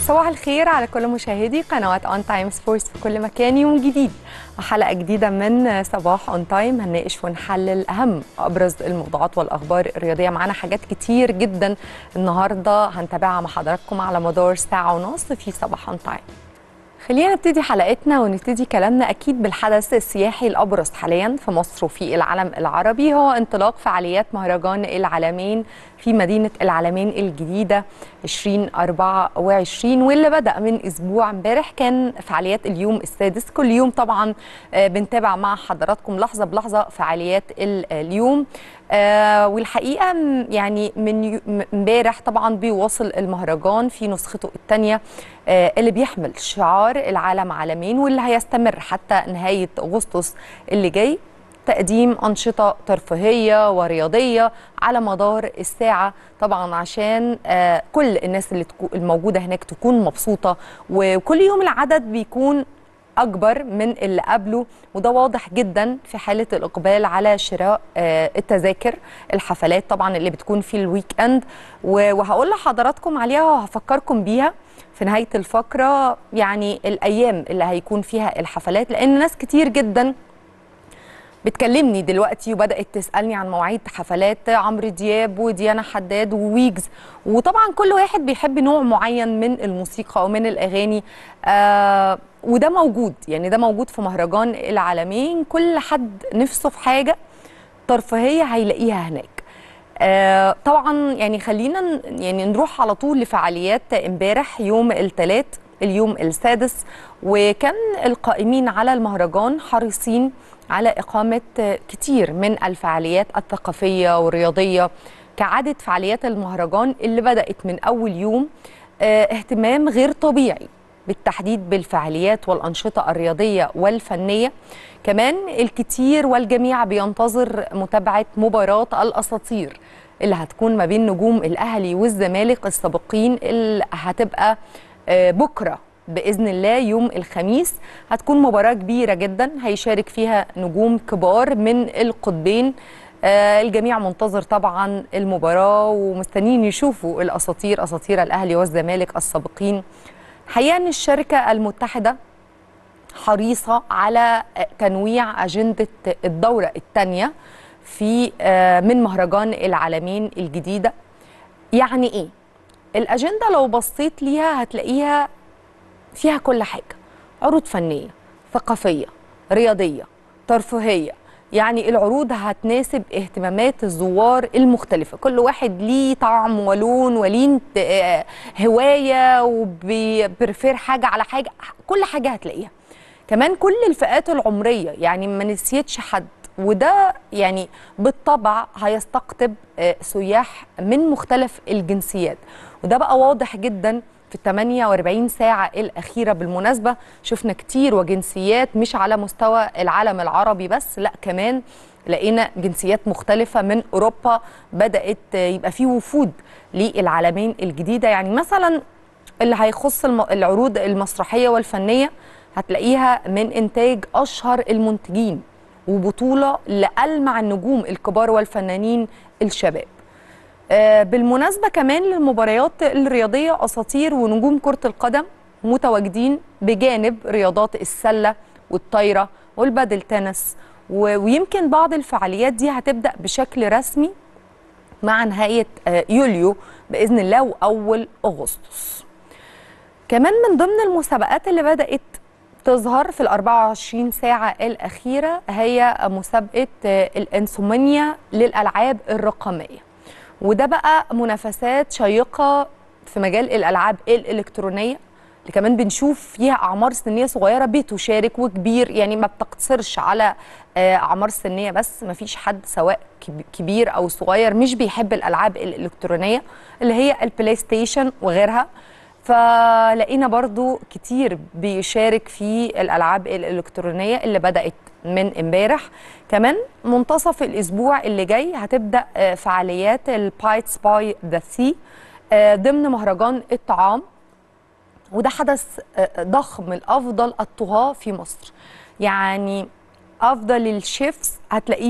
صباح الخير على كل مشاهدي قنوات اون تايم سبورتس في كل مكان يوم جديد حلقه جديده من صباح اون تايم هنناقش ونحلل اهم ابرز الموضوعات والاخبار الرياضيه معانا حاجات كتير جدا النهارده هنتابعها مع حضراتكم على مدار ساعه ونص في صباح اون تايم خلينا نبتدي حلقتنا ونبتدي كلامنا اكيد بالحدث السياحي الابرز حاليا في مصر وفي العالم العربي هو انطلاق فعاليات مهرجان العالمين في مدينه العالمين الجديده 2024 واللي بدا من اسبوع امبارح كان فعاليات اليوم السادس كل يوم طبعا بنتابع مع حضراتكم لحظه بلحظه فعاليات اليوم آه والحقيقه يعني من امبارح طبعا بيواصل المهرجان في نسخته الثانيه آه اللي بيحمل شعار العالم عالمين واللي هيستمر حتى نهايه اغسطس اللي جاي تقديم أنشطة ترفيهية ورياضية على مدار الساعة طبعا عشان آه كل الناس اللي الموجودة هناك تكون مبسوطة وكل يوم العدد بيكون أكبر من اللي قبله وده واضح جدا في حالة الإقبال على شراء آه التذاكر الحفلات طبعا اللي بتكون في الويك أند وهقول لحضراتكم عليها وهفكركم بيها في نهاية الفقرة يعني الأيام اللي هيكون فيها الحفلات لأن ناس كتير جدا بتكلمني دلوقتي وبدات تسالني عن مواعيد حفلات عمرو دياب وديانا حداد وويجز وطبعا كل واحد بيحب نوع معين من الموسيقى او من الاغاني آه وده موجود يعني ده موجود في مهرجان العالمين كل حد نفسه في حاجه ترفيهيه هيلاقيها هناك آه طبعا يعني خلينا يعني نروح على طول لفعاليات امبارح يوم الثلاث اليوم السادس وكان القائمين على المهرجان حريصين على إقامة كتير من الفعاليات الثقافية والرياضية كعادة فعاليات المهرجان اللي بدأت من أول يوم اهتمام غير طبيعي بالتحديد بالفعاليات والأنشطة الرياضية والفنية كمان الكتير والجميع بينتظر متابعة مباراة الأساطير اللي هتكون ما بين نجوم الأهلي والزمالك السابقين اللي هتبقى بكره باذن الله يوم الخميس هتكون مباراه كبيره جدا هيشارك فيها نجوم كبار من القطبين آه الجميع منتظر طبعا المباراه ومستنيين يشوفوا الاساطير اساطير الاهلي والزمالك السابقين الحقيقه ان الشركه المتحده حريصه على تنويع اجنده الدوره الثانيه في آه من مهرجان العالمين الجديده يعني ايه الاجنده لو بصيت ليها هتلاقيها فيها كل حاجه عروض فنيه ثقافيه رياضيه ترفيهيه يعني العروض هتناسب اهتمامات الزوار المختلفه كل واحد ليه طعم ولون وليه هوايه وبيرفير حاجه على حاجه كل حاجه هتلاقيها كمان كل الفئات العمريه يعني ما نسيتش حد وده يعني بالطبع هيستقطب سياح من مختلف الجنسيات وده بقى واضح جدا في ال 48 ساعة الأخيرة بالمناسبة شفنا كتير وجنسيات مش على مستوى العالم العربي بس لا كمان لقينا جنسيات مختلفة من أوروبا بدأت يبقى فيه وفود للعالمين الجديدة يعني مثلا اللي هيخص العروض المسرحية والفنية هتلاقيها من إنتاج أشهر المنتجين وبطولة لألمع النجوم الكبار والفنانين الشباب آه بالمناسبة كمان للمباريات الرياضية أساطير ونجوم كرة القدم متواجدين بجانب رياضات السلة والطايرة والبادل تنس ويمكن بعض الفعاليات دي هتبدأ بشكل رسمي مع نهاية آه يوليو بإذن الله وأول أغسطس كمان من ضمن المسابقات اللي بدأت تظهر في ال 24 ساعة الأخيرة هي مسابقة الإنسومنيا للألعاب الرقمية وده بقى منافسات شيقة في مجال الألعاب الإلكترونية اللي كمان بنشوف فيها أعمار سنية صغيرة بتشارك وكبير يعني ما بتقتصرش على أعمار سنية بس ما فيش حد سواء كبير أو صغير مش بيحب الألعاب الإلكترونية اللي هي البلاي ستيشن وغيرها فلقينا برضو كتير بيشارك في الألعاب الإلكترونية اللي بدأت من امبارح كمان منتصف الأسبوع اللي جاي هتبدأ فعاليات البايتس باي ذا سي ضمن مهرجان الطعام وده حدث ضخم الأفضل الطهاة في مصر يعني أفضل الشيفز هتلاقيهم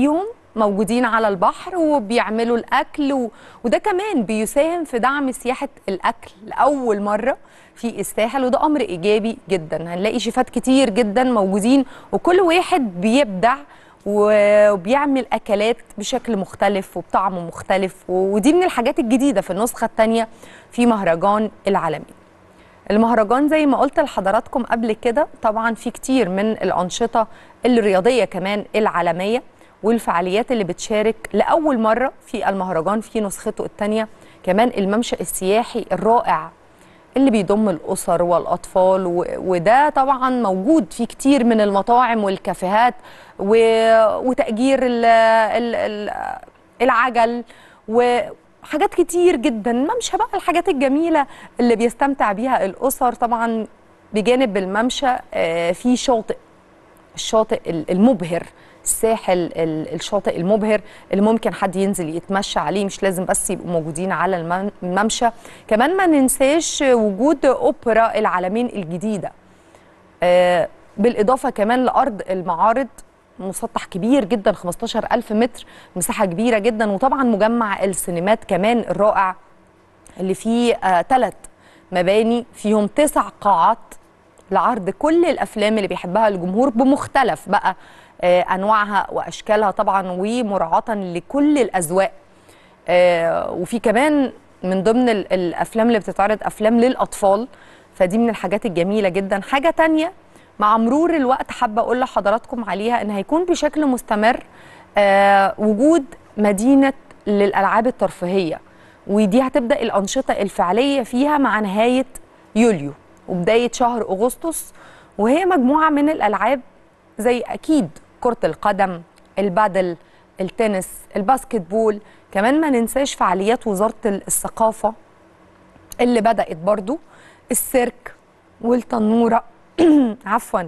موجودين على البحر وبيعملوا الاكل و... وده كمان بيساهم في دعم سياحه الاكل لاول مره في الساحل وده امر ايجابي جدا هنلاقي شيفات كتير جدا موجودين وكل واحد بيبدع وبيعمل اكلات بشكل مختلف وبطعم مختلف ودي من الحاجات الجديده في النسخه الثانيه في مهرجان العالمين المهرجان زي ما قلت لحضراتكم قبل كده طبعا في كتير من الانشطه الرياضيه كمان العالميه والفعاليات اللي بتشارك لاول مره في المهرجان في نسخته الثانيه كمان الممشى السياحي الرائع اللي بيضم الاسر والاطفال و... وده طبعا موجود في كتير من المطاعم والكافيهات و... وتاجير ال... ال... ال... العجل وحاجات كتير جدا ممشى بقى الحاجات الجميله اللي بيستمتع بيها الاسر طبعا بجانب الممشى في شاطئ الشاطئ المبهر الساحل الشاطئ المبهر اللي ممكن حد ينزل يتمشى عليه مش لازم بس يبقوا موجودين على الممشى كمان ما ننساش وجود أوبرا العالمين الجديدة بالإضافة كمان لأرض المعارض مسطح كبير جدا 15 ألف متر مساحة كبيرة جدا وطبعا مجمع السينمات كمان الرائع اللي فيه ثلاث مباني فيهم تسع قاعات لعرض كل الأفلام اللي بيحبها الجمهور بمختلف بقى انواعها واشكالها طبعا ومراعاه لكل الاذواق وفي كمان من ضمن الافلام اللي بتتعرض افلام للاطفال فدي من الحاجات الجميله جدا حاجه تانية مع مرور الوقت حابه اقول لحضراتكم عليها ان هيكون بشكل مستمر وجود مدينه للالعاب الترفيهيه ودي هتبدا الانشطه الفعليه فيها مع نهايه يوليو وبدايه شهر اغسطس وهي مجموعه من الالعاب زي اكيد كرة القدم البادل التنس الباسكت بول كمان ما ننساش فعاليات وزارة الثقافة اللي بدأت برضو السيرك والتنورة عفوا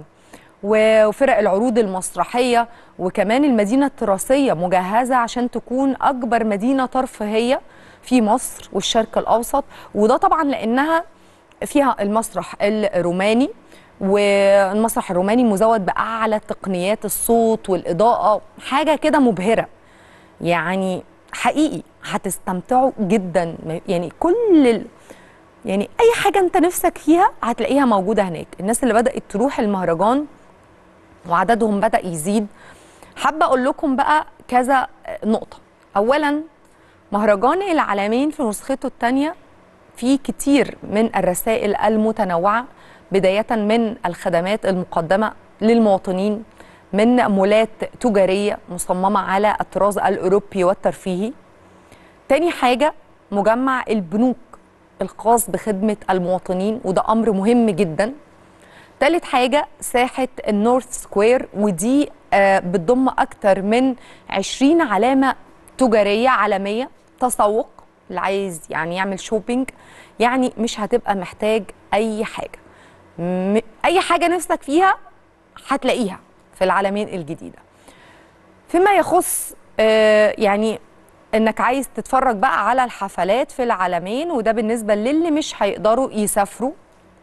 وفرق العروض المسرحية وكمان المدينة التراثية مجهزة عشان تكون أكبر مدينة ترفيهية في مصر والشرق الأوسط وده طبعا لأنها فيها المسرح الروماني والمسرح الروماني مزود باعلى تقنيات الصوت والاضاءه حاجه كده مبهره يعني حقيقي هتستمتعوا جدا يعني كل ال... يعني اي حاجه انت نفسك فيها هتلاقيها موجوده هناك الناس اللي بدات تروح المهرجان وعددهم بدا يزيد حابه اقول لكم بقى كذا نقطه اولا مهرجان العالمين في نسخته الثانيه في كتير من الرسائل المتنوعه بداية من الخدمات المقدمة للمواطنين من مولات تجارية مصممة على الطراز الأوروبي والترفيهي تاني حاجة مجمع البنوك الخاص بخدمة المواطنين وده أمر مهم جدا تالت حاجة ساحة النورث سكوير ودي آه بتضم أكتر من 20 علامة تجارية عالمية تسوق اللي عايز يعني يعمل شوبينج يعني مش هتبقى محتاج أي حاجة م... اي حاجه نفسك فيها هتلاقيها في العالمين الجديده فيما يخص آه يعني انك عايز تتفرج بقى على الحفلات في العالمين وده بالنسبه للي مش هيقدروا يسافروا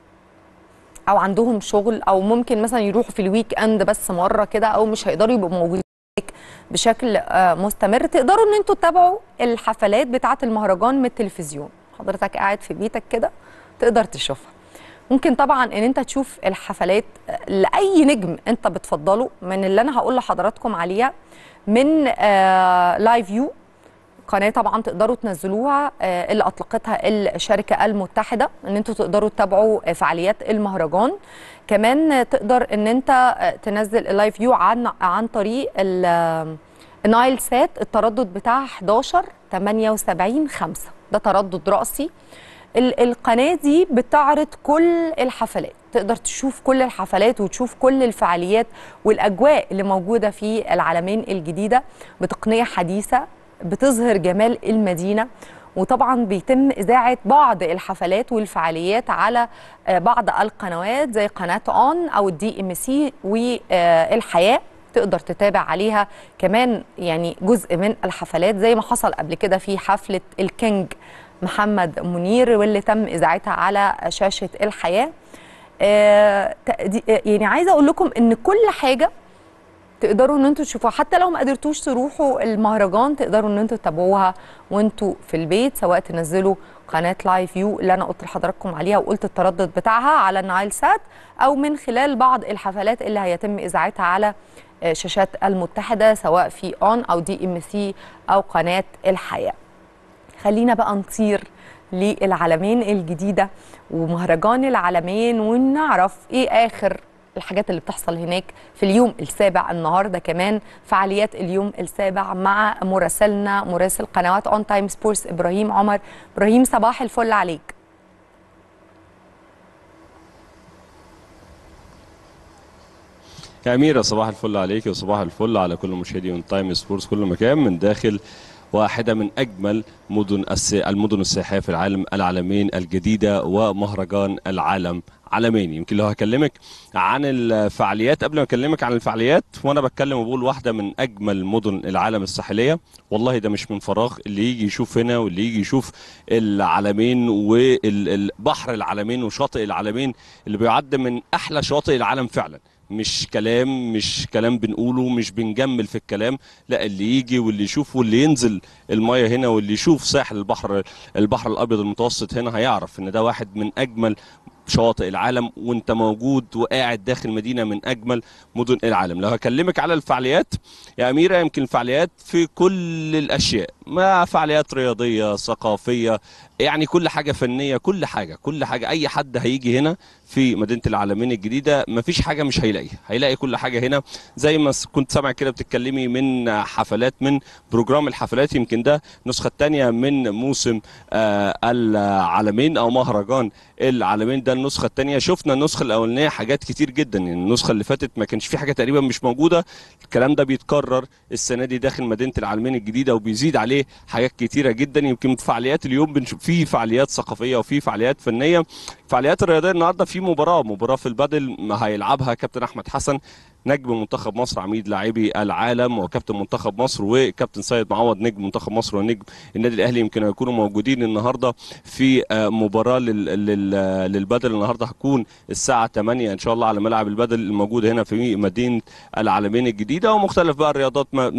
او عندهم شغل او ممكن مثلا يروحوا في الويك اند بس مره كده او مش هيقدروا يبقوا موجودين بشكل آه مستمر تقدروا ان انتوا تتابعوا الحفلات بتاعه المهرجان من التلفزيون حضرتك قاعد في بيتك كده تقدر تشوفها ممكن طبعا ان انت تشوف الحفلات لاي نجم انت بتفضله من اللي انا هقول لحضراتكم عليها من آه لايف فيو قناه طبعا تقدروا تنزلوها آه اللي اطلقتها الشركه المتحده ان انتوا تقدروا تتابعوا فعاليات المهرجان كمان تقدر ان انت تنزل اللايف فيو عن عن طريق النايل سات التردد بتاعها 11 78 5 ده تردد راسي القناه دي بتعرض كل الحفلات تقدر تشوف كل الحفلات وتشوف كل الفعاليات والاجواء اللي موجوده في العالمين الجديده بتقنيه حديثه بتظهر جمال المدينه وطبعا بيتم اذاعه بعض الحفلات والفعاليات على بعض القنوات زي قناه اون او الدي ام سي والحياه تقدر تتابع عليها كمان يعني جزء من الحفلات زي ما حصل قبل كده في حفله الكينج محمد منير واللي تم اذاعتها على شاشه الحياه آه يعني عايزه اقول لكم ان كل حاجه تقدروا ان انتوا تشوفوها حتى لو ما قدرتوش تروحوا المهرجان تقدروا ان انتوا تتابعوها وانتوا في البيت سواء تنزلوا قناه لايف فيو اللي انا قلت لحضراتكم عليها وقلت التردد بتاعها على النايل سات او من خلال بعض الحفلات اللي هيتم اذاعتها على شاشات المتحده سواء في اون او دي ام سي او قناه الحياه خلينا بقى نطير للعالمين الجديده ومهرجان العالمين ونعرف ايه اخر الحاجات اللي بتحصل هناك في اليوم السابع النهارده كمان فعاليات اليوم السابع مع مراسلنا مراسل قنوات اون تايم سبورتس ابراهيم عمر ابراهيم صباح الفل عليك يا أميرة صباح الفل عليك وصباح الفل على كل مشاهدي اون تايم سبورتس كل مكان من داخل واحدة من أجمل مدن المدن السياحية في العالم العالمين الجديدة ومهرجان العالم عالمين يمكن لو هكلمك عن الفعاليات قبل ما اكلمك عن الفعاليات وانا بتكلم وبقول واحده من اجمل مدن العالم الساحليه والله ده مش من فراغ اللي يجي يشوف هنا واللي يجي يشوف العالمين والبحر العالمين وشاطئ العالمين اللي بيعد من احلى شواطئ العالم فعلا مش كلام مش كلام بنقوله مش بنجمل في الكلام لا اللي يجي واللي يشوف واللي ينزل المايه هنا واللي يشوف ساحل البحر البحر الابيض المتوسط هنا هيعرف ان ده واحد من اجمل شواطئ العالم وانت موجود وقاعد داخل مدينه من اجمل مدن العالم لو هكلمك على الفعاليات يا اميره يمكن الفعاليات في كل الاشياء ما فعاليات رياضيه ثقافيه يعني كل حاجه فنيه كل حاجه كل حاجه اي حد هيجي هنا في مدينه العالمين الجديده مفيش حاجه مش هيلاقيها هيلاقي كل حاجه هنا زي ما كنت سامع كده بتتكلمي من حفلات من بروجرام الحفلات يمكن ده النسخه الثانيه من موسم آه العالمين او مهرجان العالمين ده النسخه الثانيه شفنا النسخه الاولانيه حاجات كتير جدا يعني النسخه اللي فاتت ما كانش في حاجه تقريبا مش موجوده الكلام ده بيتكرر السنه دي داخل مدينه العالمين الجديده وبيزيد عليه حاجات كتيره جدا يمكن فعاليات اليوم بنشوف في فعاليات ثقافيه وفي فعاليات فنيه فعاليات الرياضيه النهارده في مباراه مباراه في البادل ما هيلعبها كابتن احمد حسن نجم منتخب مصر عميد لاعبي العالم وكابتن منتخب مصر وكابتن سيد معوض نجم منتخب مصر ونجم النادي الاهلي يمكن يكونوا موجودين النهارده في مباراه للبدل النهارده هتكون الساعه 8 ان شاء الله على ملعب البدل الموجود هنا في مدينه العالمين الجديده ومختلف بقى الرياضات ما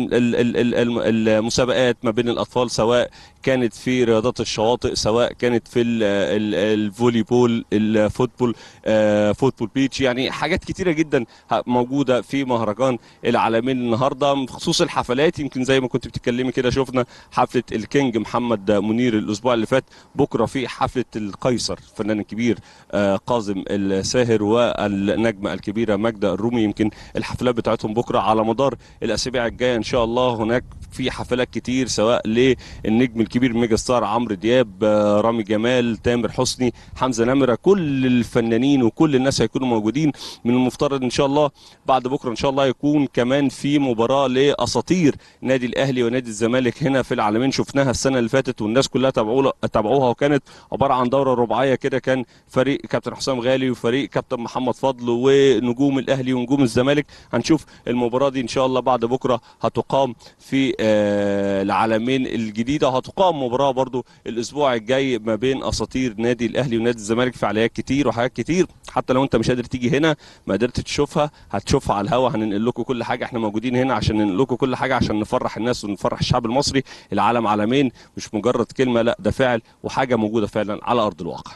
المسابقات ما بين الاطفال سواء كانت في رياضات الشواطئ سواء كانت في الفولي بول الفوتبول فوتبول بيتش يعني حاجات كتيره جدا موجوده في مهرجان العالمين النهارده بخصوص الحفلات يمكن زي ما كنت بتتكلمي كده شفنا حفله الكينج محمد منير الاسبوع اللي فات بكره في حفله القيصر الفنان الكبير قازم الساهر والنجمه الكبيره ماجده الرومي يمكن الحفلات بتاعتهم بكره على مدار الاسابيع الجايه ان شاء الله هناك في حفلات كتير سواء للنجم الكبير ميجا ستار عمرو دياب رامي جمال تامر حسني حمزه نمره كل الفنانين وكل الناس هيكونوا موجودين من المفترض ان شاء الله بعد بكره ان شاء الله يكون كمان في مباراه لاساطير نادي الاهلي ونادي الزمالك هنا في العالمين شفناها السنه اللي فاتت والناس كلها تابعوها تابعوها وكانت عباره عن دوره رباعيه كده كان فريق كابتن حسام غالي وفريق كابتن محمد فضل ونجوم الاهلي ونجوم الزمالك هنشوف المباراه دي ان شاء الله بعد بكره هتقام في آه العالمين الجديده وهتقام مباراه برضو الاسبوع الجاي ما بين اساطير نادي الاهلي ونادي الزمالك فعاليات كتير وحاجات كتير حتى لو انت مش قادر تيجي هنا ما قدرت تشوفها هتشوفها على الهوا هننقل لكم كل حاجه احنا موجودين هنا عشان ننقل لكم كل حاجه عشان نفرح الناس ونفرح الشعب المصري العالم عالمين مش مجرد كلمه لا ده فعل وحاجه موجوده فعلا على ارض الواقع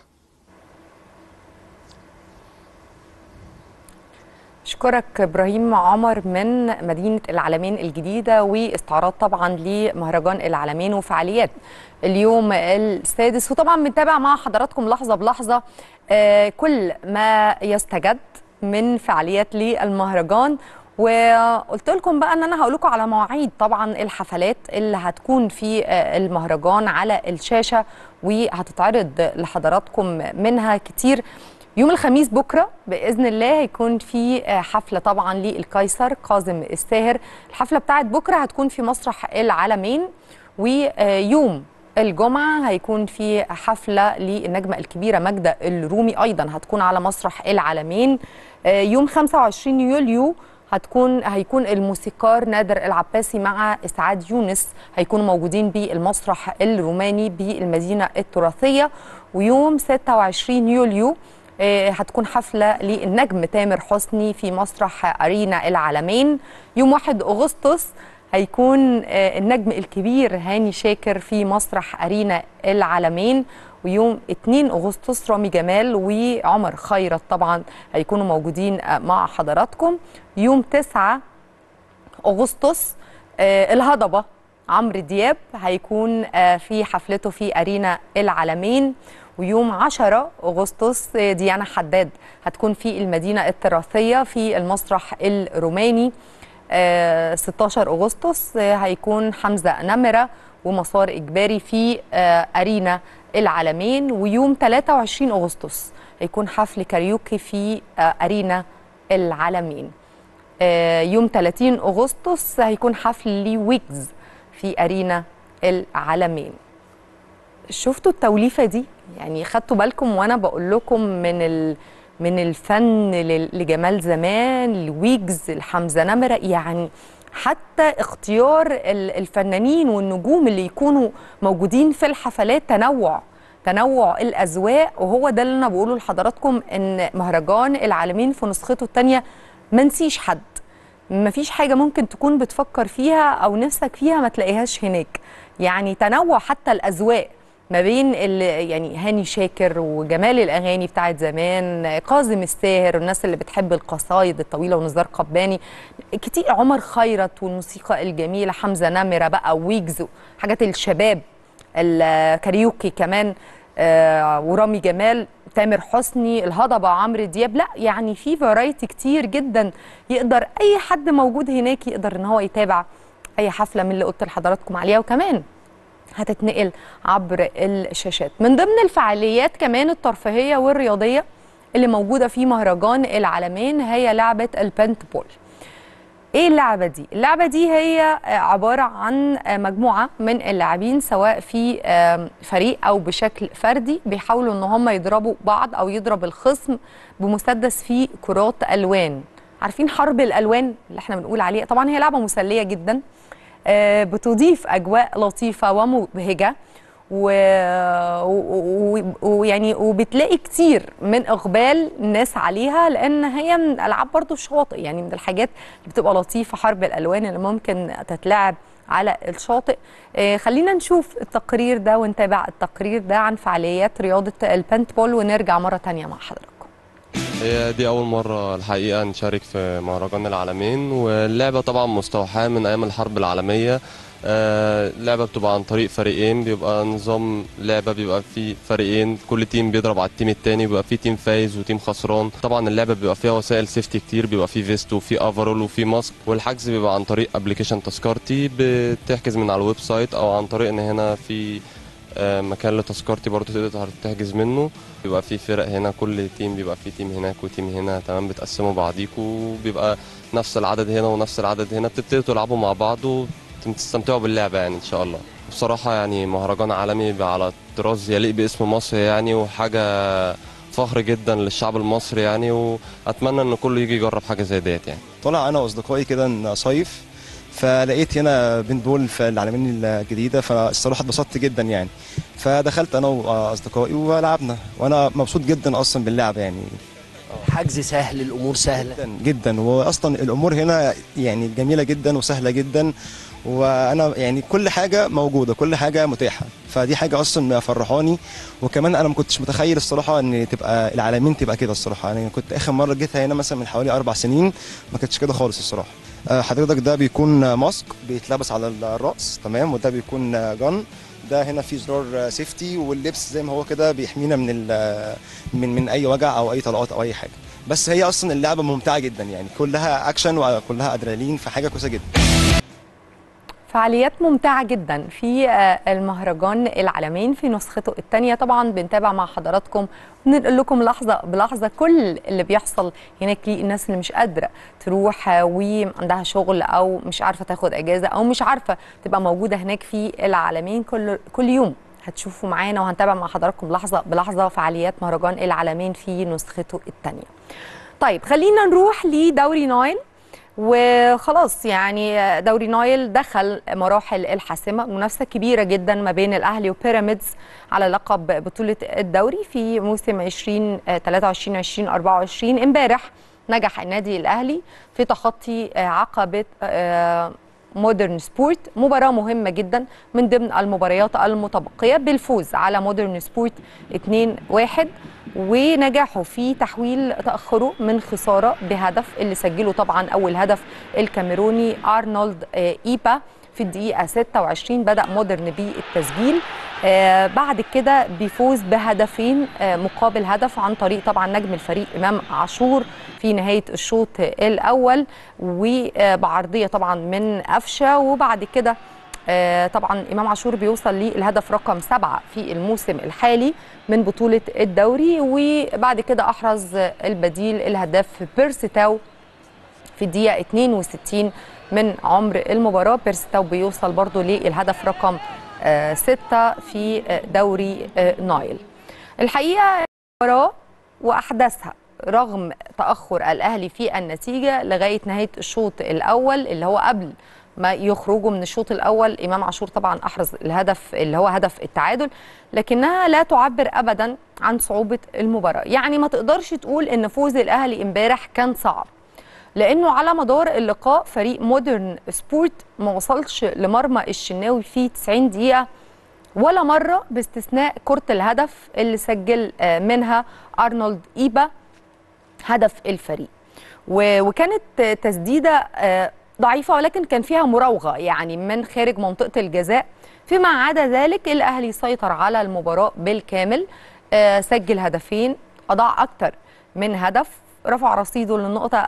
اشكرك ابراهيم عمر من مدينه العالمين الجديده واستعراض طبعا لمهرجان العالمين وفعاليات اليوم السادس وطبعا بنتابع مع حضراتكم لحظه بلحظه كل ما يستجد من فعاليات للمهرجان وقلت لكم بقى ان انا هقول لكم على مواعيد طبعا الحفلات اللي هتكون في المهرجان على الشاشه وهتتعرض لحضراتكم منها كتير يوم الخميس بكره باذن الله هيكون في حفله طبعا للقيصر كاظم الساهر الحفله بتاعت بكره هتكون في مسرح العالمين ويوم الجمعة هيكون في حفلة للنجمة الكبيرة ماجدة الرومي أيضا هتكون على مسرح العالمين يوم 25 يوليو هتكون هيكون الموسيقار نادر العباسي مع اسعاد يونس هيكونوا موجودين بالمسرح الروماني بالمدينه التراثيه ويوم 26 يوليو آه، هتكون حفلة للنجم تامر حسني في مسرح أرينا العالمين يوم 1 أغسطس هيكون آه، النجم الكبير هاني شاكر في مسرح أرينا العالمين ويوم 2 أغسطس رامي جمال وعمر خيرت طبعا هيكونوا موجودين آه، مع حضراتكم يوم 9 أغسطس آه، الهضبة عمرو دياب هيكون آه، في حفلته في أرينا العالمين ويوم 10 أغسطس آه، ديانا حداد هتكون في المدينة التراثية في المسرح الروماني آه، 16 أغسطس آه، هيكون حمزة نمرة ومسار إجباري في آه، أرينا العالمين ويوم 23 أغسطس هيكون حفل كاريوكي في آه، أرينا العالمين آه، يوم 30 أغسطس هيكون حفل لويجز في أرينا العالمين شفتوا التوليفة دي يعني خدتوا بالكم وأنا بقول لكم من ال من الفن لل- لجمال زمان لويجز لحمزة نمرة يعني حتى اختيار ال- الفنانين والنجوم اللي يكونوا موجودين في الحفلات تنوع تنوع الأذواق وهو ده اللي أنا بقوله لحضراتكم إن مهرجان العالمين في نسخته التانية منسيش حد مفيش حاجة ممكن تكون بتفكر فيها أو نفسك فيها ما تلاقيهاش هناك يعني تنوع حتى الأذواق ما بين ال- يعني هاني شاكر وجمال الأغاني بتاعت زمان كاظم الساهر والناس اللي بتحب القصايد الطويلة ونزار قباني كتير عمر خيرت والموسيقى الجميلة حمزة نمرة بقى ويجز حاجات الشباب الكاريوكي كمان آه، ورامي جمال تامر حسني الهضبه عمرو دياب لا يعني في فرايتي كتير جدا يقدر اي حد موجود هناك يقدر ان هو يتابع اي حفله من اللي قلت لحضراتكم عليها وكمان هتتنقل عبر الشاشات من ضمن الفعاليات كمان الترفيهيه والرياضيه اللي موجوده في مهرجان العالمين هي لعبه البنت بول ايه اللعبه دي اللعبه دي هي آه، عباره عن آه، مجموعه من اللاعبين سواء في آم، فريق او بشكل فردي بيحاولوا ان هم يضربوا بعض او يضرب الخصم بمسدس فيه كرات الوان عارفين حرب الالوان اللي احنا بنقول عليها طبعا هي لعبه مسليه جدا آه، بتضيف اجواء لطيفه ومبهجه و- و- و- ويعني وبتلاقي كتير من اقبال الناس عليها لان هي من العاب برضو الشواطئ يعني من الحاجات اللي بتبقى لطيفه حرب الالوان اللي ممكن تتلعب على الشاطئ آه، خلينا نشوف التقرير ده ونتابع التقرير ده عن فعاليات رياضه البنت بول ونرجع مره تانية مع حضراتكم هي دي أول مرة الحقيقة نشارك في مهرجان العالمين واللعبة طبعا مستوحاة من أيام الحرب العالمية آه، اللعبة بتبقى عن طريق فريقين بيبقى نظام لعبة بيبقى فيه فريقين كل تيم بيضرب على التيم التاني بيبقى فيه تيم فايز وتيم خسران طبعا اللعبة بيبقى فيها وسائل سيفتي كتير بيبقى فيه فيست وفيه افرول وفيه ماسك والحجز بيبقى عن طريق ابلكيشن تذكرتي بتحجز من على الويب سايت او عن طريق ان هنا في آه، مكان لتذكرتي برضو تقدر تحجز منه بيبقى في فرق هنا كل تيم بيبقى في تيم هناك وتيم هنا تمام بتقسموا بعضيكوا بيبقى نفس العدد هنا ونفس العدد هنا بتبتدوا تلعبوا مع بعض وتستمتعوا باللعبة يعني إن شاء الله بصراحة يعني مهرجان عالمي بقى على طراز يليق باسم مصر يعني وحاجة فخر جدا للشعب المصري يعني وأتمنى إن كله يجي يجرب حاجة زي ديت يعني طالع انا واصدقائي كده نصيف فلقيت هنا بنت بول في العالمين الجديده فالصراحه اتبسطت جدا يعني فدخلت انا واصدقائي ولعبنا وانا مبسوط جدا اصلا باللعبه يعني حجز سهل الامور سهله جدا جدا واصلا الامور هنا يعني جميله جدا وسهله جدا وانا يعني كل حاجه موجوده كل حاجه متاحه فدي حاجه اصلا فرحاني وكمان انا ما كنتش متخيل الصراحه ان تبقى العالمين تبقى كده الصراحه يعني كنت اخر مره جيتها هنا مثلا من حوالي اربع سنين ما كانتش كده خالص الصراحه آه، حضرتك ده بيكون ماسك بيتلبس على الراس تمام وده بيكون جن ده هنا في زرار سيفتي واللبس زي ما هو كده بيحمينا من ال- من من اي وجع او اي طلقات او اي حاجه بس هي اصلا اللعبه ممتعه جدا يعني كلها اكشن وكلها ادرينالين فحاجه كويسه جدا فعاليات ممتعة جدا في آه، المهرجان العالمين في نسخته الثانية طبعا بنتابع مع حضراتكم وننقل لكم لحظة بلحظة كل اللي بيحصل هناك للناس اللي مش قادرة تروح آه، وعندها شغل أو مش عارفة تاخد أجازة أو مش عارفة تبقى موجودة هناك في العالمين كل كل يوم هتشوفوا معانا وهنتابع مع حضراتكم لحظة بلحظة فعاليات مهرجان العالمين في نسخته الثانية طيب خلينا نروح لدوري ناين وخلاص يعني دوري نايل دخل مراحل الحاسمه منافسه كبيره جدا ما بين الاهلي وبيراميدز على لقب بطوله الدوري في موسم 20 23 20 24 امبارح نجح النادي الاهلي في تخطي عقبه مودرن سبورت مباراه مهمه جدا من ضمن المباريات المتبقيه بالفوز على مودرن سبورت 2-1 ونجحوا في تحويل تاخره من خساره بهدف اللي سجله طبعا اول هدف الكاميروني ارنولد ايبا في الدقيقه 26 بدا مودرن بالتسجيل آه بعد كده بيفوز بهدفين آه مقابل هدف عن طريق طبعا نجم الفريق امام عاشور في نهايه الشوط الاول وبعرضيه طبعا من قفشه وبعد كده آه طبعا امام عاشور بيوصل للهدف رقم سبعه في الموسم الحالي من بطوله الدوري وبعد كده احرز البديل الهداف بيرسيتاو في الدقيقه 62 من عمر المباراه بيرسيتاو بيوصل برضو للهدف رقم آه ستة في آه دوري آه نايل الحقيقة المباراة وأحداثها رغم تأخر الأهلي في النتيجة لغاية نهاية الشوط الأول اللي هو قبل ما يخرجوا من الشوط الأول إمام عاشور طبعا أحرز الهدف اللي هو هدف التعادل لكنها لا تعبر أبدا عن صعوبة المباراة يعني ما تقدرش تقول إن فوز الأهلي امبارح كان صعب لانه على مدار اللقاء فريق مودرن سبورت ما وصلش لمرمى الشناوي في 90 دقيقه ولا مره باستثناء كره الهدف اللي سجل منها ارنولد ايبا هدف الفريق وكانت تسديده ضعيفه ولكن كان فيها مراوغه يعني من خارج منطقه الجزاء فيما عدا ذلك الاهلي سيطر على المباراه بالكامل سجل هدفين اضاع اكتر من هدف رفع رصيده للنقطة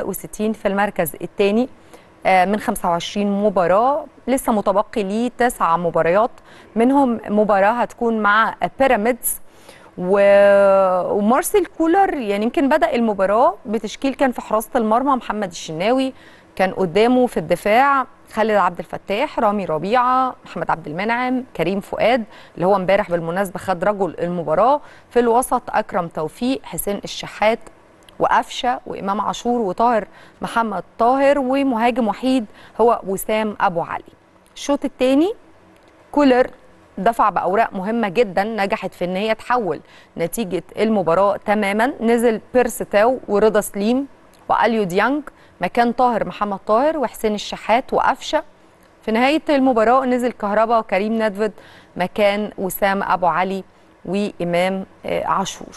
63 في المركز الثاني من 25 مباراة لسه متبقي ليه تسع مباريات منهم مباراة هتكون مع بيراميدز و... ومارسيل كولر يعني يمكن بدأ المباراة بتشكيل كان في حراسة المرمى محمد الشناوي كان قدامه في الدفاع خالد عبد الفتاح رامي ربيعه محمد عبد المنعم كريم فؤاد اللي هو امبارح بالمناسبه خد رجل المباراه في الوسط اكرم توفيق حسين الشحات وقفشه وامام عاشور وطاهر محمد طاهر ومهاجم وحيد هو وسام ابو علي الشوط الثاني كولر دفع باوراق مهمه جدا نجحت في ان هي تحول نتيجه المباراه تماما نزل بيرستاو ورضا سليم واليو ديانج مكان طاهر محمد طاهر وحسين الشحات وقفشه في نهايه المباراه نزل كهربا وكريم ندفد مكان وسام ابو علي وامام عاشور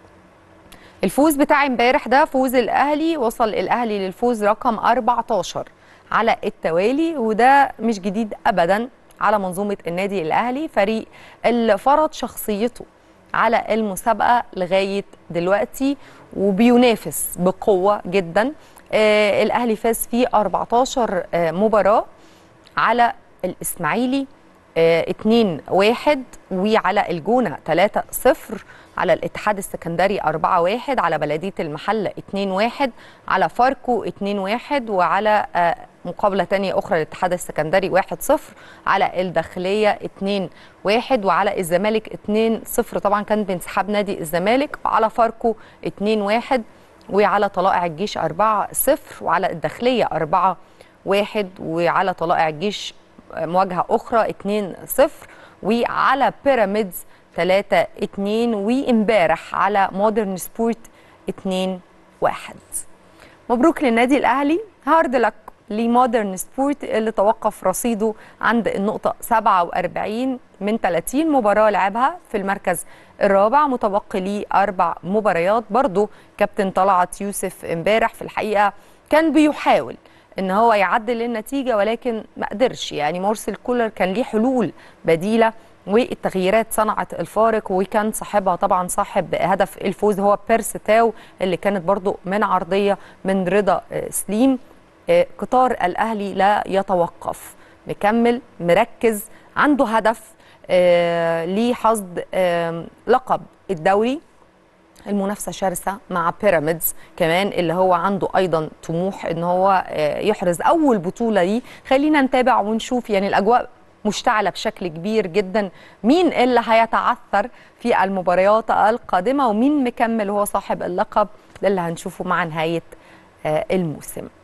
الفوز بتاع امبارح ده فوز الاهلي وصل الاهلي للفوز رقم 14 على التوالي وده مش جديد ابدا على منظومه النادي الاهلي فريق اللي فرض شخصيته على المسابقه لغايه دلوقتي وبينافس بقوه جدا آه الاهلي فاز في 14 آه مباراه على الاسماعيلي 2 1 وعلى الجونه 3 0 على الاتحاد السكندري 4 1 على بلديه المحله 2 1 على فاركو 2 1 وعلى مقابله ثانيه اخرى للاتحاد السكندري 1 0 على الداخليه 2 1 وعلى الزمالك 2 0 طبعا كان بانسحاب نادي الزمالك وعلى فاركو 2 1 وعلى طلائع الجيش 4 0 وعلى الداخليه 4 1 وعلى طلائع الجيش مواجهه اخرى 2 0 وعلى بيراميدز 3 2 وامبارح على مودرن سبورت 2 1 مبروك للنادي الاهلي هارد لك لمودرن سبورت اللي توقف رصيده عند النقطة 47 من 30 مباراة لعبها في المركز الرابع متبقي ليه أربع مباريات برضه كابتن طلعت يوسف امبارح في الحقيقة كان بيحاول ان هو يعدل النتيجه ولكن ما قدرش يعني مارسيل كولر كان ليه حلول بديله والتغييرات صنعت الفارق وكان صاحبها طبعا صاحب هدف الفوز هو بيرستاو اللي كانت برضو من عرضيه من رضا سليم قطار الاهلي لا يتوقف مكمل مركز عنده هدف لحصد لقب الدوري المنافسه شرسه مع بيراميدز كمان اللي هو عنده ايضا طموح ان هو يحرز اول بطوله ليه خلينا نتابع ونشوف يعني الاجواء مشتعله بشكل كبير جدا مين اللي هيتعثر في المباريات القادمه ومين مكمل هو صاحب اللقب ده اللي هنشوفه مع نهايه الموسم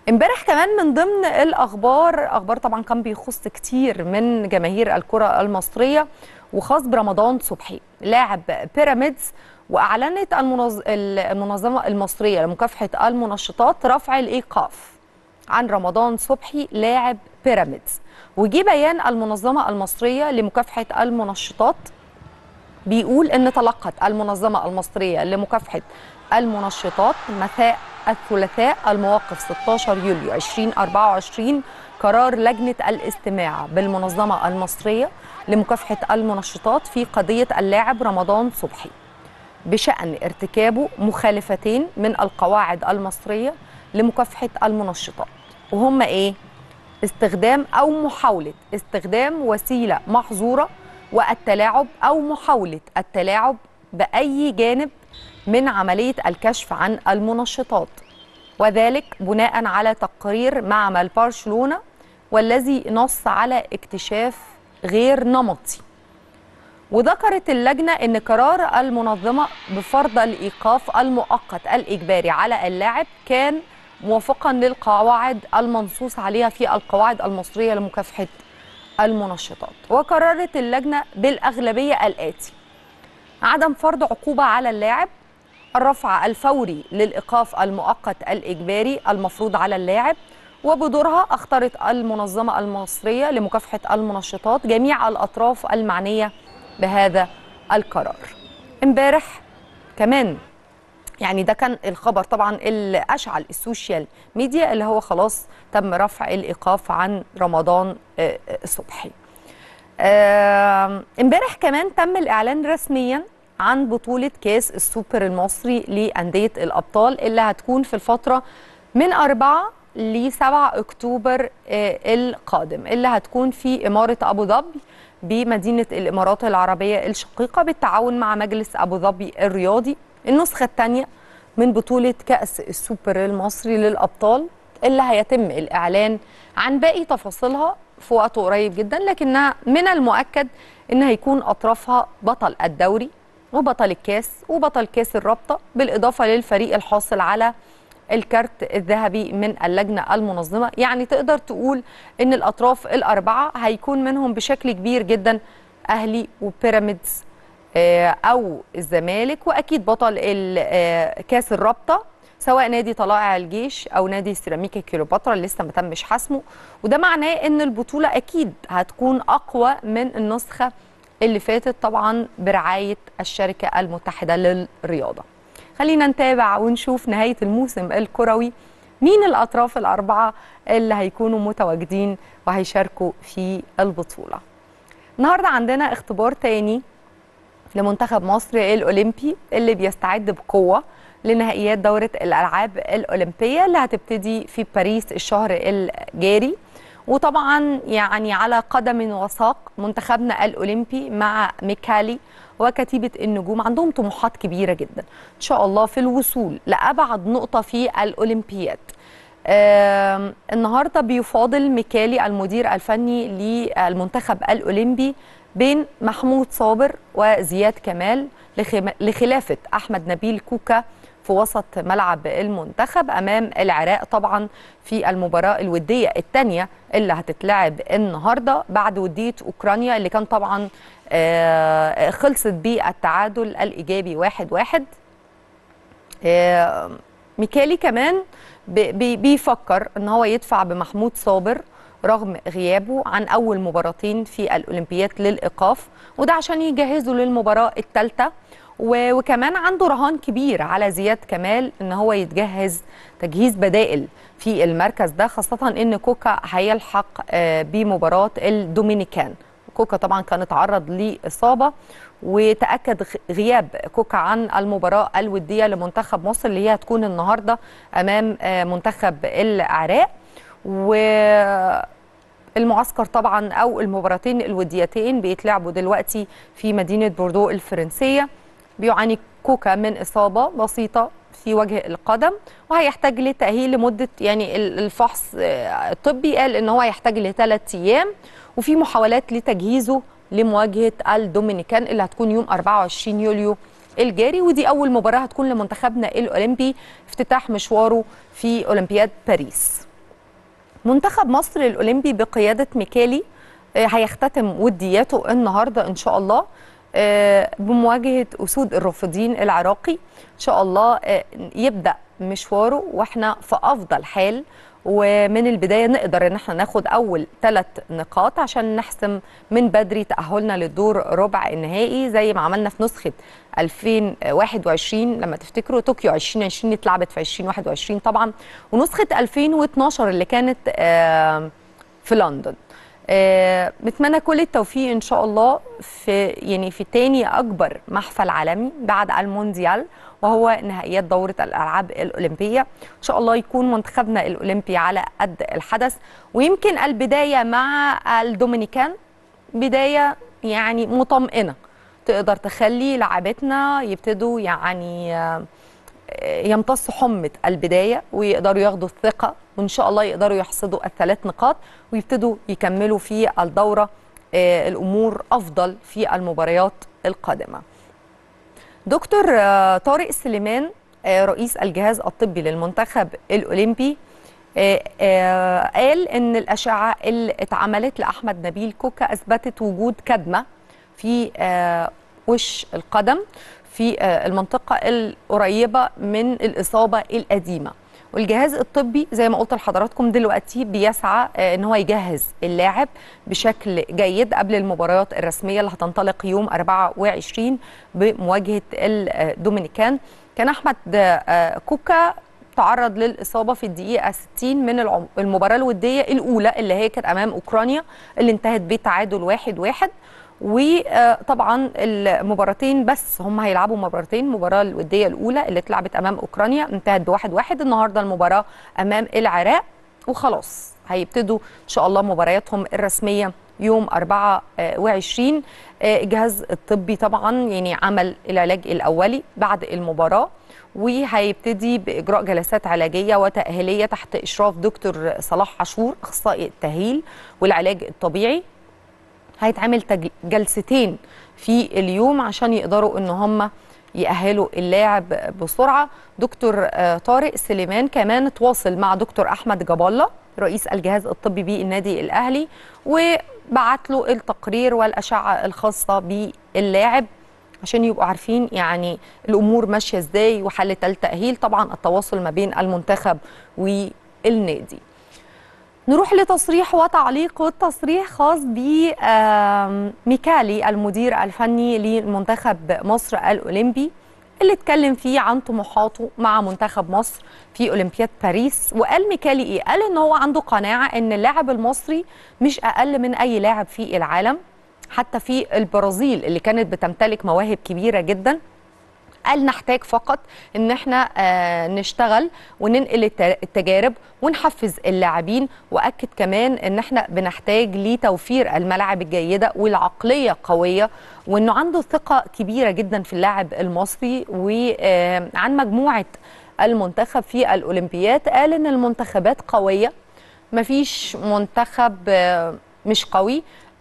امبارح كمان من ضمن الاخبار اخبار طبعا كان بيخص كتير من جماهير الكره المصريه وخاص برمضان صبحي لاعب بيراميدز واعلنت المنظ... المنظمه المصريه لمكافحه المنشطات رفع الايقاف عن رمضان صبحي لاعب بيراميدز وجي بيان المنظمه المصريه لمكافحه المنشطات بيقول ان تلقت المنظمه المصريه لمكافحه المنشطات مساء الثلاثاء الموقف 16 يوليو 2024 قرار لجنه الاستماع بالمنظمه المصريه لمكافحه المنشطات في قضيه اللاعب رمضان صبحي بشان ارتكابه مخالفتين من القواعد المصريه لمكافحه المنشطات وهم ايه استخدام او محاوله استخدام وسيله محظوره والتلاعب او محاوله التلاعب باي جانب من عمليه الكشف عن المنشطات وذلك بناء على تقرير معمل برشلونه والذي نص على اكتشاف غير نمطي وذكرت اللجنه ان قرار المنظمه بفرض الايقاف المؤقت الاجباري على اللاعب كان موافقا للقواعد المنصوص عليها في القواعد المصريه لمكافحه المنشطات وقررت اللجنه بالاغلبيه الاتي عدم فرض عقوبه على اللاعب الرفع الفوري للايقاف المؤقت الاجباري المفروض على اللاعب وبدورها اختارت المنظمه المصريه لمكافحه المنشطات جميع الاطراف المعنيه بهذا القرار امبارح كمان يعني ده كان الخبر طبعا اللي اشعل السوشيال ميديا اللي هو خلاص تم رفع الايقاف عن رمضان صبحي امبارح كمان تم الاعلان رسميا عن بطوله كاس السوبر المصري لانديه الابطال اللي هتكون في الفتره من 4 ل 7 اكتوبر القادم اللي هتكون في اماره ابو ظبي بمدينه الامارات العربيه الشقيقه بالتعاون مع مجلس ابو ظبي الرياضي النسخه الثانيه من بطوله كاس السوبر المصري للابطال اللي هيتم الاعلان عن باقي تفاصيلها في وقت قريب جدا لكنها من المؤكد ان هيكون اطرافها بطل الدوري وبطل الكاس وبطل كاس الرابطه بالاضافه للفريق الحاصل على الكارت الذهبي من اللجنه المنظمه يعني تقدر تقول ان الاطراف الاربعه هيكون منهم بشكل كبير جدا اهلي وبيراميدز او الزمالك واكيد بطل كاس الرابطه سواء نادي طلائع الجيش او نادي سيراميكا كيلوباترا اللي لسه ما تمش حسمه وده معناه ان البطوله اكيد هتكون اقوى من النسخه اللي فاتت طبعا برعايه الشركه المتحده للرياضه خلينا نتابع ونشوف نهايه الموسم الكروي مين الاطراف الاربعه اللي هيكونوا متواجدين وهيشاركوا في البطوله النهارده عندنا اختبار تاني لمنتخب مصر الاولمبي اللي بيستعد بقوه لنهائيات دوره الالعاب الاولمبيه اللي هتبتدي في باريس الشهر الجاري وطبعا يعني على قدم وساق منتخبنا الاولمبي مع ميكالي وكتيبه النجوم عندهم طموحات كبيره جدا ان شاء الله في الوصول لابعد نقطه في الاولمبياد آه النهارده بيفاضل ميكالي المدير الفني للمنتخب الاولمبي بين محمود صابر وزياد كمال لخلافه احمد نبيل كوكا في وسط ملعب المنتخب امام العراق طبعا في المباراه الوديه الثانيه اللي هتتلعب النهارده بعد وديه اوكرانيا اللي كان طبعا آه خلصت بالتعادل الايجابي واحد واحد آه ميكالي كمان بي بيفكر ان هو يدفع بمحمود صابر رغم غيابه عن اول مباراتين في الاولمبياد للايقاف وده عشان يجهزوا للمباراه الثالثه وكمان عنده رهان كبير على زياد كمال ان هو يتجهز تجهيز بدائل في المركز ده خاصه ان كوكا هيلحق بمباراه الدومينيكان كوكا طبعا كان اتعرض لاصابه وتاكد غياب كوكا عن المباراه الوديه لمنتخب مصر اللي هي هتكون النهارده امام منتخب العراق و المعسكر طبعا او المباراتين الوديتين بيتلعبوا دلوقتي في مدينه بوردو الفرنسيه بيعاني كوكا من اصابه بسيطه في وجه القدم وهيحتاج لتاهيل لمده يعني الفحص الطبي قال ان هو هيحتاج لثلاث ايام وفي محاولات لتجهيزه لمواجهه الدومينيكان اللي هتكون يوم 24 يوليو الجاري ودي اول مباراه هتكون لمنتخبنا الاولمبي افتتاح مشواره في اولمبياد باريس منتخب مصر الاولمبي بقياده ميكالي آه، هيختتم ودياته النهارده ان شاء الله آه، بمواجهه اسود الرافدين العراقي ان شاء الله آه، يبدا مشواره واحنا في افضل حال ومن البدايه نقدر ان احنا ناخد اول ثلاث نقاط عشان نحسم من بدري تاهلنا للدور ربع النهائي زي ما عملنا في نسخه 2021 لما تفتكروا طوكيو 2020 اتلعبت في 2021 طبعا ونسخه 2012 اللي كانت آه، في لندن آه، بتمنى كل التوفيق ان شاء الله في يعني في تاني اكبر محفل عالمي بعد المونديال وهو نهائيات دوره الالعاب الاولمبيه ان شاء الله يكون منتخبنا الاولمبي على قد الحدث ويمكن البدايه مع الدومينيكان بدايه يعني مطمئنه تقدر تخلي لاعبتنا يبتدوا يعني آه، يمتصوا حمة البداية ويقدروا ياخدوا الثقة وإن شاء الله يقدروا يحصدوا الثلاث نقاط ويبتدوا يكملوا في الدورة آه، الأمور أفضل في المباريات القادمة دكتور آه، طارق سليمان آه، رئيس الجهاز الطبي للمنتخب الأولمبي آه، آه، قال ان الاشعه اللي اتعملت لاحمد نبيل كوكا اثبتت وجود كدمه في آه، وش القدم في آه، المنطقه القريبه من الاصابه القديمه والجهاز الطبي زي ما قلت لحضراتكم دلوقتي بيسعى آه، ان هو يجهز اللاعب بشكل جيد قبل المباريات الرسميه اللي هتنطلق يوم 24 بمواجهه الدومينيكان كان احمد آه، كوكا تعرض للإصابة في الدقيقة 60 من العم- المباراة الودية الأولى اللي هي كانت أمام أوكرانيا اللي انتهت بتعادل واحد واحد وطبعا المباراتين بس هم هيلعبوا مباراتين المباراة الودية الأولى اللي اتلعبت أمام أوكرانيا انتهت بواحد واحد النهاردة المباراة أمام العراق وخلاص هيبتدوا إن شاء الله مبارياتهم الرسمية يوم 24 آه، الجهاز الطبي طبعا يعني عمل العلاج الأولي بعد المباراة وهيبتدي باجراء جلسات علاجيه وتاهيليه تحت اشراف دكتور صلاح عاشور اخصائي التاهيل والعلاج الطبيعي هيتعمل تج- جلستين في اليوم عشان يقدروا ان هم يأهلوا اللاعب بسرعه دكتور آه، طارق سليمان كمان تواصل مع دكتور احمد جاب الله رئيس الجهاز الطبي بالنادي الاهلي وبعت له التقرير والاشعه الخاصه باللاعب عشان يبقوا عارفين يعني الامور ماشيه ازاي وحاله التاهيل طبعا التواصل ما بين المنتخب والنادي نروح لتصريح وتعليق والتصريح خاص بميكالي المدير الفني لمنتخب مصر الأولمبي اللي اتكلم فيه عن طموحاته مع منتخب مصر في أولمبياد باريس وقال ميكالي إيه؟ قال إن هو عنده قناعة إن اللاعب المصري مش أقل من أي لاعب في العالم حتى في البرازيل اللي كانت بتمتلك مواهب كبيرة جدا قال نحتاج فقط ان احنا آه، نشتغل وننقل الت- التجارب ونحفز اللاعبين واكد كمان ان احنا بنحتاج لتوفير الملاعب الجيده والعقليه قويه وانه عنده ثقه كبيره جدا في اللاعب المصري وعن مجموعه المنتخب في الاولمبيات قال ان المنتخبات قويه مفيش منتخب آه، مش قوي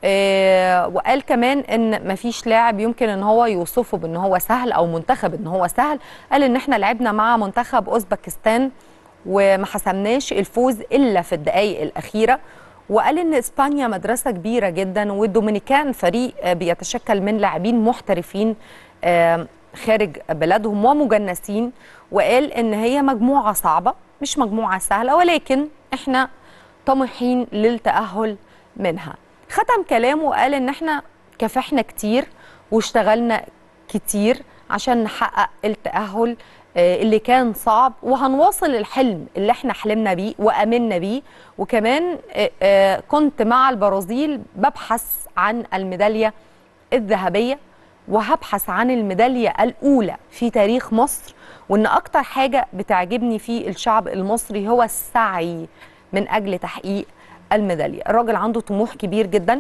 آه، وقال كمان ان مفيش لاعب يمكن ان هو يوصفه بان هو سهل او منتخب ان هو سهل قال ان احنا لعبنا مع منتخب اوزبكستان وما حسمناش الفوز الا في الدقائق الاخيره وقال ان اسبانيا مدرسه كبيره جدا والدومينيكان فريق آه، بيتشكل من لاعبين محترفين آه، خارج بلادهم ومجنسين وقال ان هي مجموعه صعبه مش مجموعه سهله ولكن احنا طموحين للتاهل منها ختم كلامه وقال ان احنا كافحنا كتير واشتغلنا كتير عشان نحقق التأهل آه، اللي كان صعب وهنواصل الحلم اللي احنا حلمنا بيه وامنا بيه وكمان آه، آه، كنت مع البرازيل ببحث عن الميداليه الذهبيه وهبحث عن الميداليه الاولى في تاريخ مصر وان اكتر حاجه بتعجبني في الشعب المصري هو السعي من اجل تحقيق الميداليه الراجل عنده طموح كبير جدا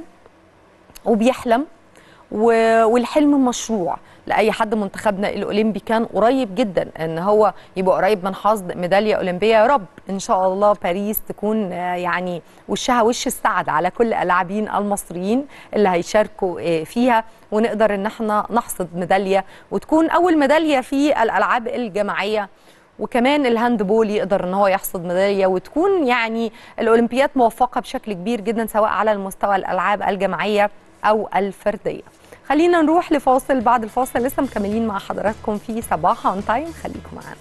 وبيحلم و- والحلم مشروع لاي حد منتخبنا الاولمبي كان قريب جدا ان هو يبقى قريب من حصد ميداليه اولمبيه يا رب ان شاء الله باريس تكون آه، يعني وشها وش السعد على كل اللاعبين المصريين اللي هيشاركوا آه، فيها ونقدر ان احنا نحصد ميداليه وتكون اول ميداليه في الالعاب الجماعيه وكمان الهاندبول يقدر ان هو يحصد ميداليه وتكون يعني الاولمبياد موفقه بشكل كبير جدا سواء على المستوى الالعاب الجماعيه او الفرديه خلينا نروح لفاصل بعد الفاصل لسه مكملين مع حضراتكم في صباح اون تايم خليكم معانا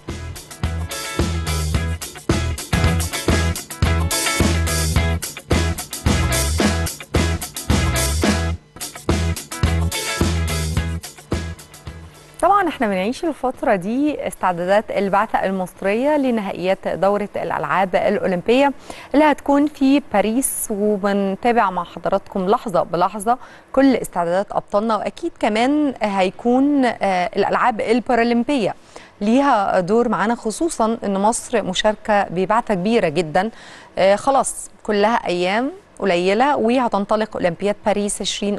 طبعا احنا بنعيش الفترة دي استعدادات البعثة المصرية لنهائيات دورة الألعاب الأولمبية اللي هتكون في باريس وبنتابع مع حضراتكم لحظة بلحظة كل استعدادات أبطالنا وأكيد كمان هيكون آه، الألعاب البارالمبية ليها دور معانا خصوصا ان مصر مشاركه ببعثه كبيره جدا آه، خلاص كلها ايام قليله وهتنطلق اولمبياد باريس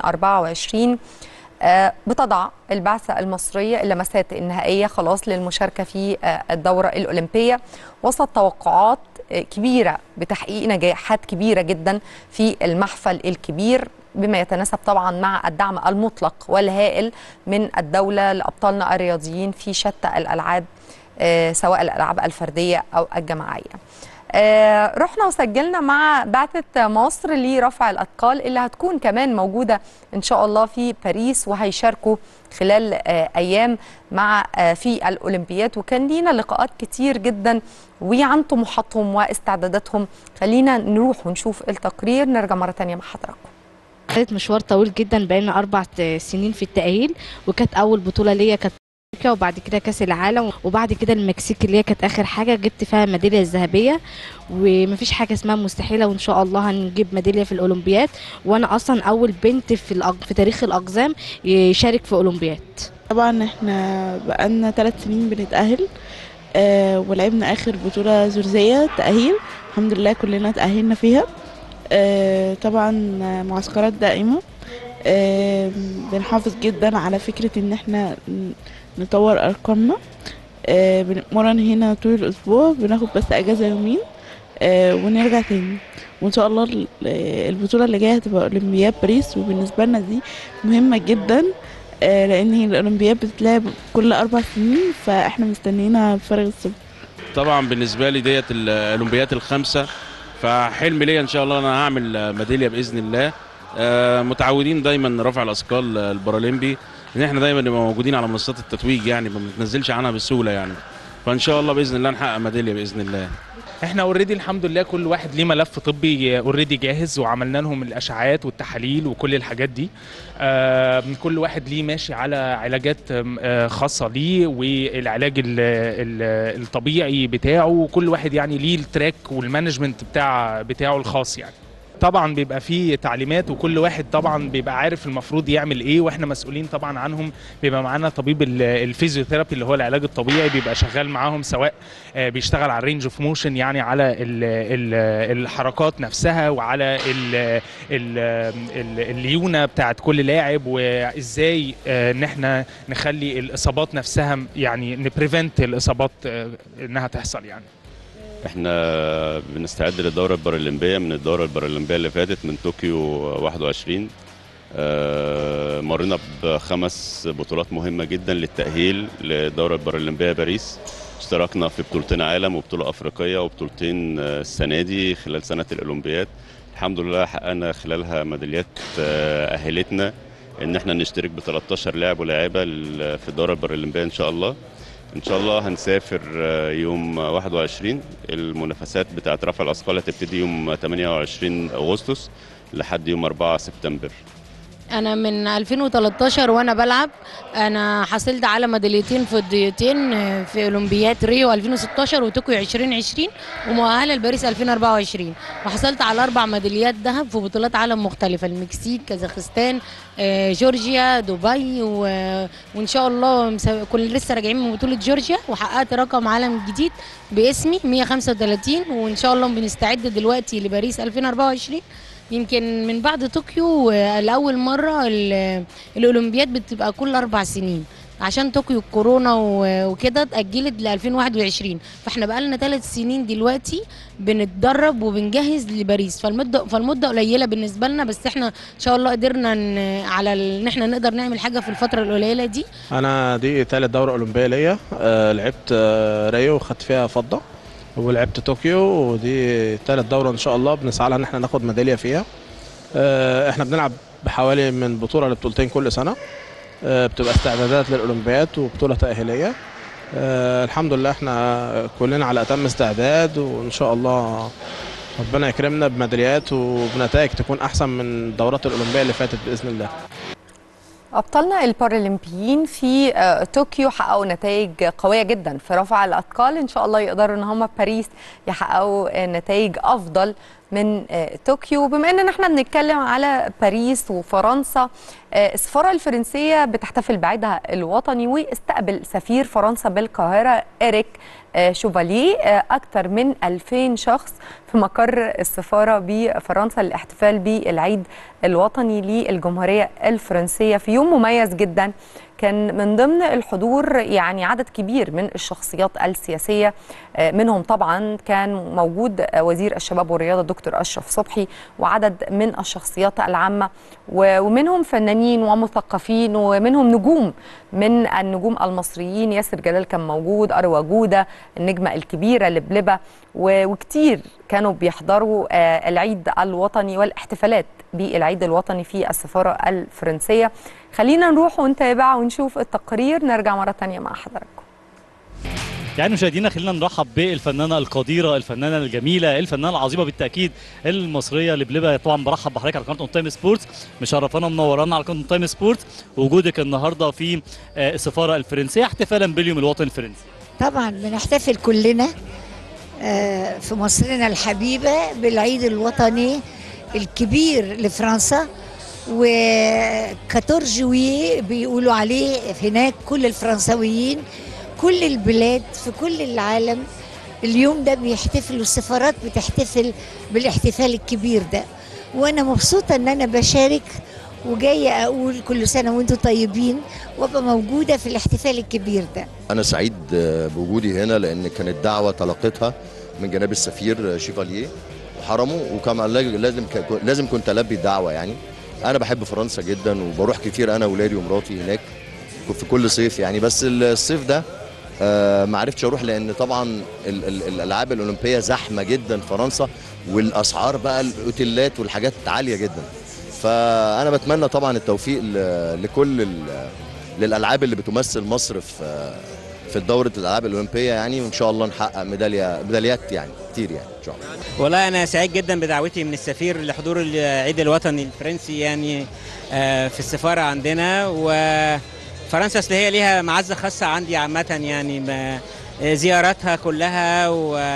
2024 آه، بتضع البعثة المصرية اللمسات النهائية خلاص للمشاركة في آه، الدورة الأولمبية وسط توقعات آه، كبيرة بتحقيق نجاحات كبيرة جدا في المحفل الكبير بما يتناسب طبعا مع الدعم المطلق والهائل من الدولة لأبطالنا الرياضيين في شتى الألعاب آه، سواء الألعاب الفردية أو الجماعية آه، رحنا وسجلنا مع بعثة مصر لرفع الأثقال اللي هتكون كمان موجودة إن شاء الله في باريس وهيشاركوا خلال آه، أيام مع آه، في الأولمبياد وكان لينا لقاءات كتير جدا وعن طموحاتهم واستعداداتهم خلينا نروح ونشوف التقرير نرجع مرة تانية مع حضراتكم كانت مشوار طويل جدا بقينا اربع سنين في التاهيل وكانت اول بطوله ليا كانت أفريقيا وبعد كده كاس العالم وبعد كده المكسيك اللي هي كانت اخر حاجه جبت فيها الميداليه الذهبيه ومفيش حاجه اسمها مستحيله وان شاء الله هنجيب ميداليه في الاولمبياد وانا اصلا اول بنت في الأج... في تاريخ الاقزام يشارك في اولمبياد طبعا احنا بقالنا ثلاث سنين بنتأهل آه ولعبنا آخر بطولة زرزية تأهيل الحمد لله كلنا تأهلنا فيها آه طبعا معسكرات دائمة آه بنحافظ جدا على فكرة ان احنا ن- نطور أرقامنا آه بنتمرن هنا طول الأسبوع بناخد بس أجازة يومين آه ونرجع تاني وإن شاء الله ال- البطولة اللي جاية هتبقى أولمبياد باريس وبالنسبة لنا دي مهمة جدا آه، لان هي الاولمبياد بتتلعب كل اربع سنين فاحنا مستنيينها بفارغ الصبر طبعا بالنسبه لي ديت الاولمبيات الخمسه فحلم ليا ان شاء الله انا هعمل ميداليه باذن الله آه، متعودين دايما رفع الاثقال البارالمبي ان احنا دايما نبقى موجودين على منصات التتويج يعني ما بنتنزلش عنها بسهوله يعني فان شاء الله باذن الله نحقق ميداليه باذن الله احنا اوريدي الحمد لله كل واحد ليه ملف طبي اوريدي جاهز وعملنا لهم الاشعاعات والتحاليل وكل الحاجات دي آه كل واحد ليه ماشي على علاجات آم، آه خاصه ليه والعلاج ال ال الطبيعي بتاعه وكل واحد يعني ليه التراك والمانجمنت بتاع بتاعه الخاص يعني طبعا بيبقى فيه تعليمات وكل واحد طبعا بيبقى عارف المفروض يعمل ايه واحنا مسؤولين طبعا عنهم بيبقى معانا طبيب ال- الفيزيوثيرابي اللي هو العلاج الطبيعي بيبقى شغال معاهم سواء آه، بيشتغل على الرينج اوف موشن يعني على ال ال الحركات نفسها وعلى ال ال ال الليونه بتاعت كل لاعب وازاي آه، ان احنا نخلي الاصابات نفسها يعني نبريفنت الاصابات آه، انها تحصل يعني احنا بنستعد للدورة البارالمبية من الدورة البارالمبية اللي فاتت من طوكيو 21 آه، مرينا بخمس بطولات مهمة جدا للتأهيل للدورة البارالمبية باريس اشتركنا في بطولتين عالم وبطولة أفريقية وبطولتين آه، السنة دي خلال سنة الأولمبياد الحمد لله حققنا خلالها ميداليات آه، أهلتنا إن احنا نشترك ب 13 لاعب ولاعبة لل- في الدورة البارالمبية إن شاء الله ان شاء الله هنسافر آه، يوم 21 المنافسات بتاعت رفع الاثقال هتبتدي يوم 28 اغسطس لحد يوم 4 سبتمبر انا من 2013 وانا بلعب انا حصلت على ميداليتين فضيتين في اولمبياد ريو 2016 وطوكيو 2020 ومؤهله لباريس 2024 وحصلت على اربع ميداليات ذهب في بطولات عالم مختلفه المكسيك كازاخستان آه، جورجيا دبي و- وان شاء الله مسا- كل لسه راجعين من بطوله جورجيا وحققت رقم عالم جديد باسمي 135 وان شاء الله بنستعد دلوقتي لباريس 2024 يمكن من بعد طوكيو آه، لاول مره ال- الاولمبياد بتبقى كل اربع سنين عشان طوكيو الكورونا و- وكده اتاجلت ل 2021 فاحنا بقالنا ثلاث سنين دلوقتي بنتدرب وبنجهز لباريس فالمده فالمده قليله بالنسبه لنا بس احنا ان شاء الله قدرنا ن- على ال- ان احنا نقدر نعمل حاجه في الفتره القليله دي انا دي تالت دوره اولمبيه ليا آه لعبت آه ريو وخدت فيها فضه ولعبت طوكيو ودي تالت دوره ان شاء الله بنسعى لها ان احنا ناخد ميداليه فيها آه احنا بنلعب بحوالي من بطوله لبطولتين كل سنه آه بتبقى استعدادات للاولمبياد وبطوله تاهيليه آه الحمد لله احنا كلنا على اتم استعداد وان شاء الله ربنا يكرمنا بميداليات وبنتائج تكون احسن من الدورات الاولمبيه اللي فاتت باذن الله أبطالنا البارالمبيين في آه، طوكيو حققوا نتائج قوية جدا في رفع الأثقال إن شاء الله يقدروا إن هم باريس يحققوا آه، نتائج أفضل من آه، طوكيو بما إننا احنا بنتكلم على باريس وفرنسا آه، السفارة الفرنسية بتحتفل بعيدها الوطني واستقبل سفير فرنسا بالقاهرة إريك آه، شوفاليه آه، أكثر من 2000 شخص في مقر السفارة بفرنسا للاحتفال بالعيد الوطني للجمهورية الفرنسية في يوم مميز جدا كان من ضمن الحضور يعني عدد كبير من الشخصيات السياسية آه، منهم طبعا كان موجود آه، وزير الشباب والرياضة دكتور أشرف صبحي وعدد من الشخصيات العامة و- ومنهم فنانين ومثقفين ومنهم نجوم من النجوم المصريين ياسر جلال كان موجود أروى جودة النجمة الكبيرة لبلبة و- وكتير كانوا بيحضروا آه، العيد الوطني والاحتفالات بالعيد الوطني في السفارة الفرنسية خلينا نروح ونتابع ونشوف التقرير نرجع مرة تانية مع حضراتكم يعني مشاهدينا خلينا نرحب بالفنانه القديره الفنانه الجميله الفنانه العظيمه بالتاكيد المصريه لبلبه طبعا برحب بحضرتك على قناه اون تايم سبورتس مشرفانا ومنورانا على قناه اون تايم سبورتس وجودك النهارده في آه، السفاره الفرنسيه احتفالا باليوم الوطني الفرنسي طبعا بنحتفل كلنا آه، في مصرنا الحبيبة بالعيد الوطني الكبير لفرنسا و14 جويي بيقولوا عليه هناك كل الفرنساويين كل البلاد في كل العالم اليوم ده بيحتفلوا السفارات بتحتفل بالاحتفال الكبير ده وانا مبسوطة ان انا بشارك وجاية اقول كل سنة وانتم طيبين وابقى موجودة في الاحتفال الكبير ده أنا سعيد آه، بوجودي هنا لأن كانت دعوة تلقيتها من جناب السفير آه، شيفاليه وحرمه وكما لا- لازم ك- لازم كنت ألبي الدعوة يعني أنا بحب فرنسا جدا وبروح كتير أنا وولادي ومراتي هناك في كل صيف يعني بس الصيف ده آه، ما عرفتش اروح لان طبعا ال- ال- الالعاب الاولمبيه زحمه جدا في فرنسا والاسعار بقى الاوتيلات والحاجات عاليه جدا فانا بتمنى طبعا التوفيق ل- لكل ال- للالعاب اللي بتمثل مصر في في دوره الالعاب الاولمبيه يعني وان شاء الله نحقق ميداليه ميداليات يعني كتير يعني ان شاء الله والله أنا سعيد جدا بدعوتي من السفير لحضور العيد الوطني الفرنسي يعني آه، في السفارة عندنا وفرنسا أصل هي ليها معزة خاصة عندي عامة يعني ما- آه، زياراتها كلها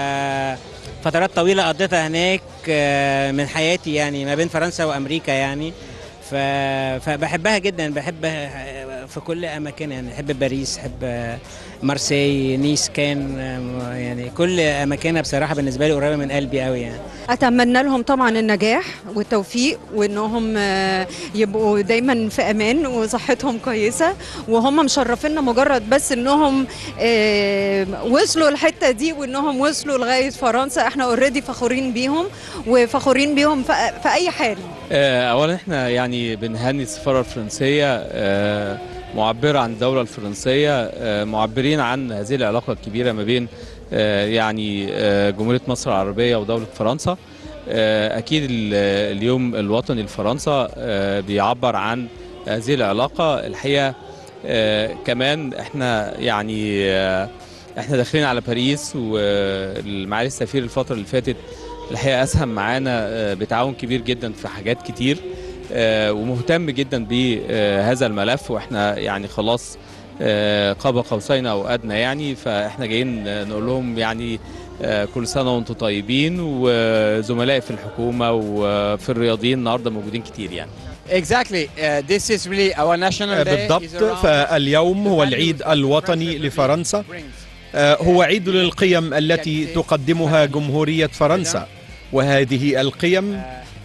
وفترات طويلة قضيتها هناك آه، من حياتي يعني ما بين فرنسا وأمريكا يعني ف... فبحبها جدا بحب في كل اماكن يعني بحب باريس بحب مارسي نيس كان يعني كل اماكنها بصراحه بالنسبه لي قريبه من قلبي قوي يعني اتمنى لهم طبعا النجاح والتوفيق وانهم آه، يبقوا دايما في امان وصحتهم كويسه وهم مشرفينا مجرد بس انهم آه، وصلوا الحته دي وانهم وصلوا لغايه فرنسا احنا اوريدي فخورين بيهم وفخورين بيهم في في اي حال آه، اولا احنا يعني بنهني السفاره الفرنسيه آه، معبره عن الدوله الفرنسيه آه، معبرين عن هذه العلاقه الكبيره ما بين آه، يعني آه، جمهوريه مصر العربيه ودوله فرنسا آه، اكيد ال- اليوم الوطني لفرنسا آه، بيعبر عن هذه العلاقه الحقيقه آه، كمان احنا يعني آه، احنا داخلين على باريس والمعالي السفير الفتره اللي فاتت الحقيقه اسهم معانا آه، بتعاون كبير جدا في حاجات كتير آه، ومهتم جدا بهذا الملف واحنا يعني خلاص آه، قاب قوسين او ادنى يعني فاحنا جايين آه، نقول لهم يعني آه، كل سنه وانتم طيبين وزملائي في الحكومه وفي الرياضيين النهارده موجودين كتير يعني Exactly. Uh, this is really our national day. is بالضبط around فاليوم هو العيد الوطني لفرنسا آه، هو عيد للقيم التي تقدمها جمهورية فرنسا وهذه القيم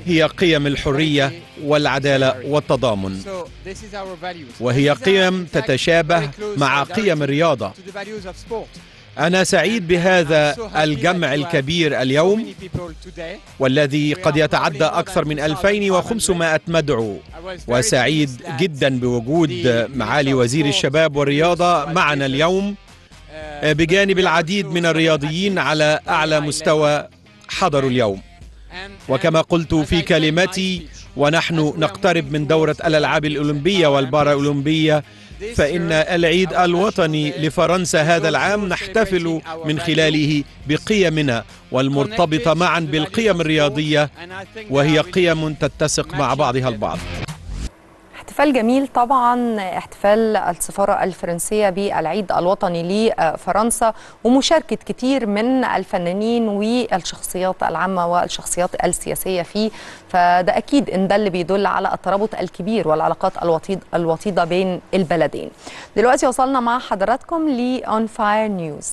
هي قيم الحرية والعدالة والتضامن So this is our values. وهي These are, قيم in fact, تتشابه very close مع and قيم directly الرياضة to the values of sport. أنا سعيد بهذا الجمع الكبير اليوم People today. والذي قد يتعدى أكثر من 2500 مدعو وسعيد جدا بوجود معالي وزير الشباب والرياضة معنا اليوم بجانب العديد من الرياضيين على أعلى مستوى حضروا اليوم وكما قلت في كلمتي ونحن نقترب من دورة الألعاب الأولمبية والبارا أولمبية فإن العيد الوطني لفرنسا هذا العام نحتفل من خلاله بقيمنا والمرتبطة معا بالقيم الرياضية وهي قيم تتسق مع بعضها البعض احتفال جميل طبعا احتفال السفارة الفرنسية بالعيد الوطني لفرنسا ومشاركة كتير من الفنانين والشخصيات العامة والشخصيات السياسية فيه فده أكيد إن ده اللي بيدل على الترابط الكبير والعلاقات الوطيد الوطيدة بين البلدين دلوقتي وصلنا مع حضراتكم ل On Fire News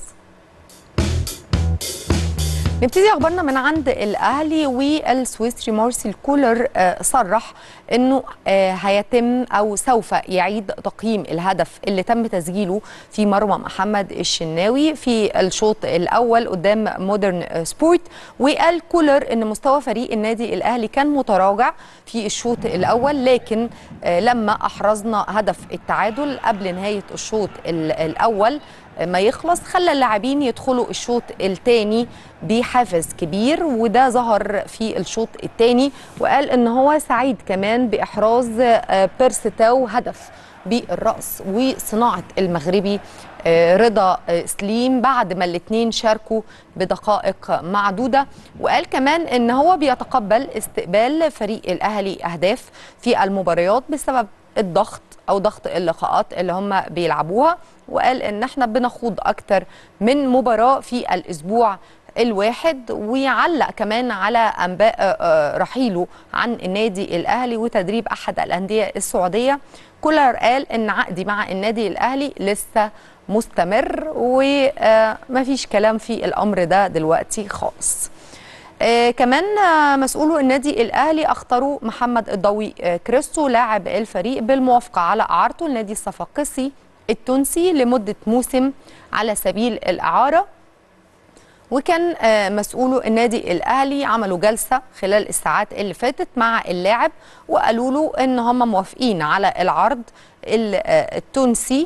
نبتدي اخبارنا من عند الاهلي والسويسري مارسيل كولر آه، صرح انه آه، هيتم او سوف يعيد تقييم الهدف اللي تم تسجيله في مرمى محمد الشناوي في الشوط الاول قدام مودرن سبورت وقال كولر ان مستوى فريق النادي الاهلي كان متراجع في الشوط الاول لكن آه، لما احرزنا هدف التعادل قبل نهايه الشوط ال- الاول ما يخلص خلى اللاعبين يدخلوا الشوط الثاني بحافز كبير وده ظهر في الشوط الثاني وقال ان هو سعيد كمان باحراز آه، بيرستاو هدف بالراس وصناعه المغربي آه، رضا آه، سليم بعد ما الاثنين شاركوا بدقائق معدوده وقال كمان ان هو بيتقبل استقبال فريق الاهلي اهداف في المباريات بسبب الضغط او ضغط اللقاءات اللي هم بيلعبوها وقال ان احنا بنخوض اكتر من مباراه في الاسبوع الواحد ويعلق كمان على انباء آه، آه، رحيله عن النادي الاهلي وتدريب احد الانديه السعوديه كولر قال ان عقدي مع النادي الاهلي لسه مستمر ومفيش كلام في الامر ده دلوقتي خالص آه كمان آه مسؤولو النادي الاهلي اختاروا محمد الضوي آه كريستو لاعب الفريق بالموافقه على اعارته النادي الصفاقسي التونسي لمده موسم على سبيل الاعاره وكان آه، مسؤولو النادي الاهلي عملوا جلسه خلال الساعات اللي فاتت مع اللاعب وقالوا له ان هم موافقين على العرض ال- آه، التونسي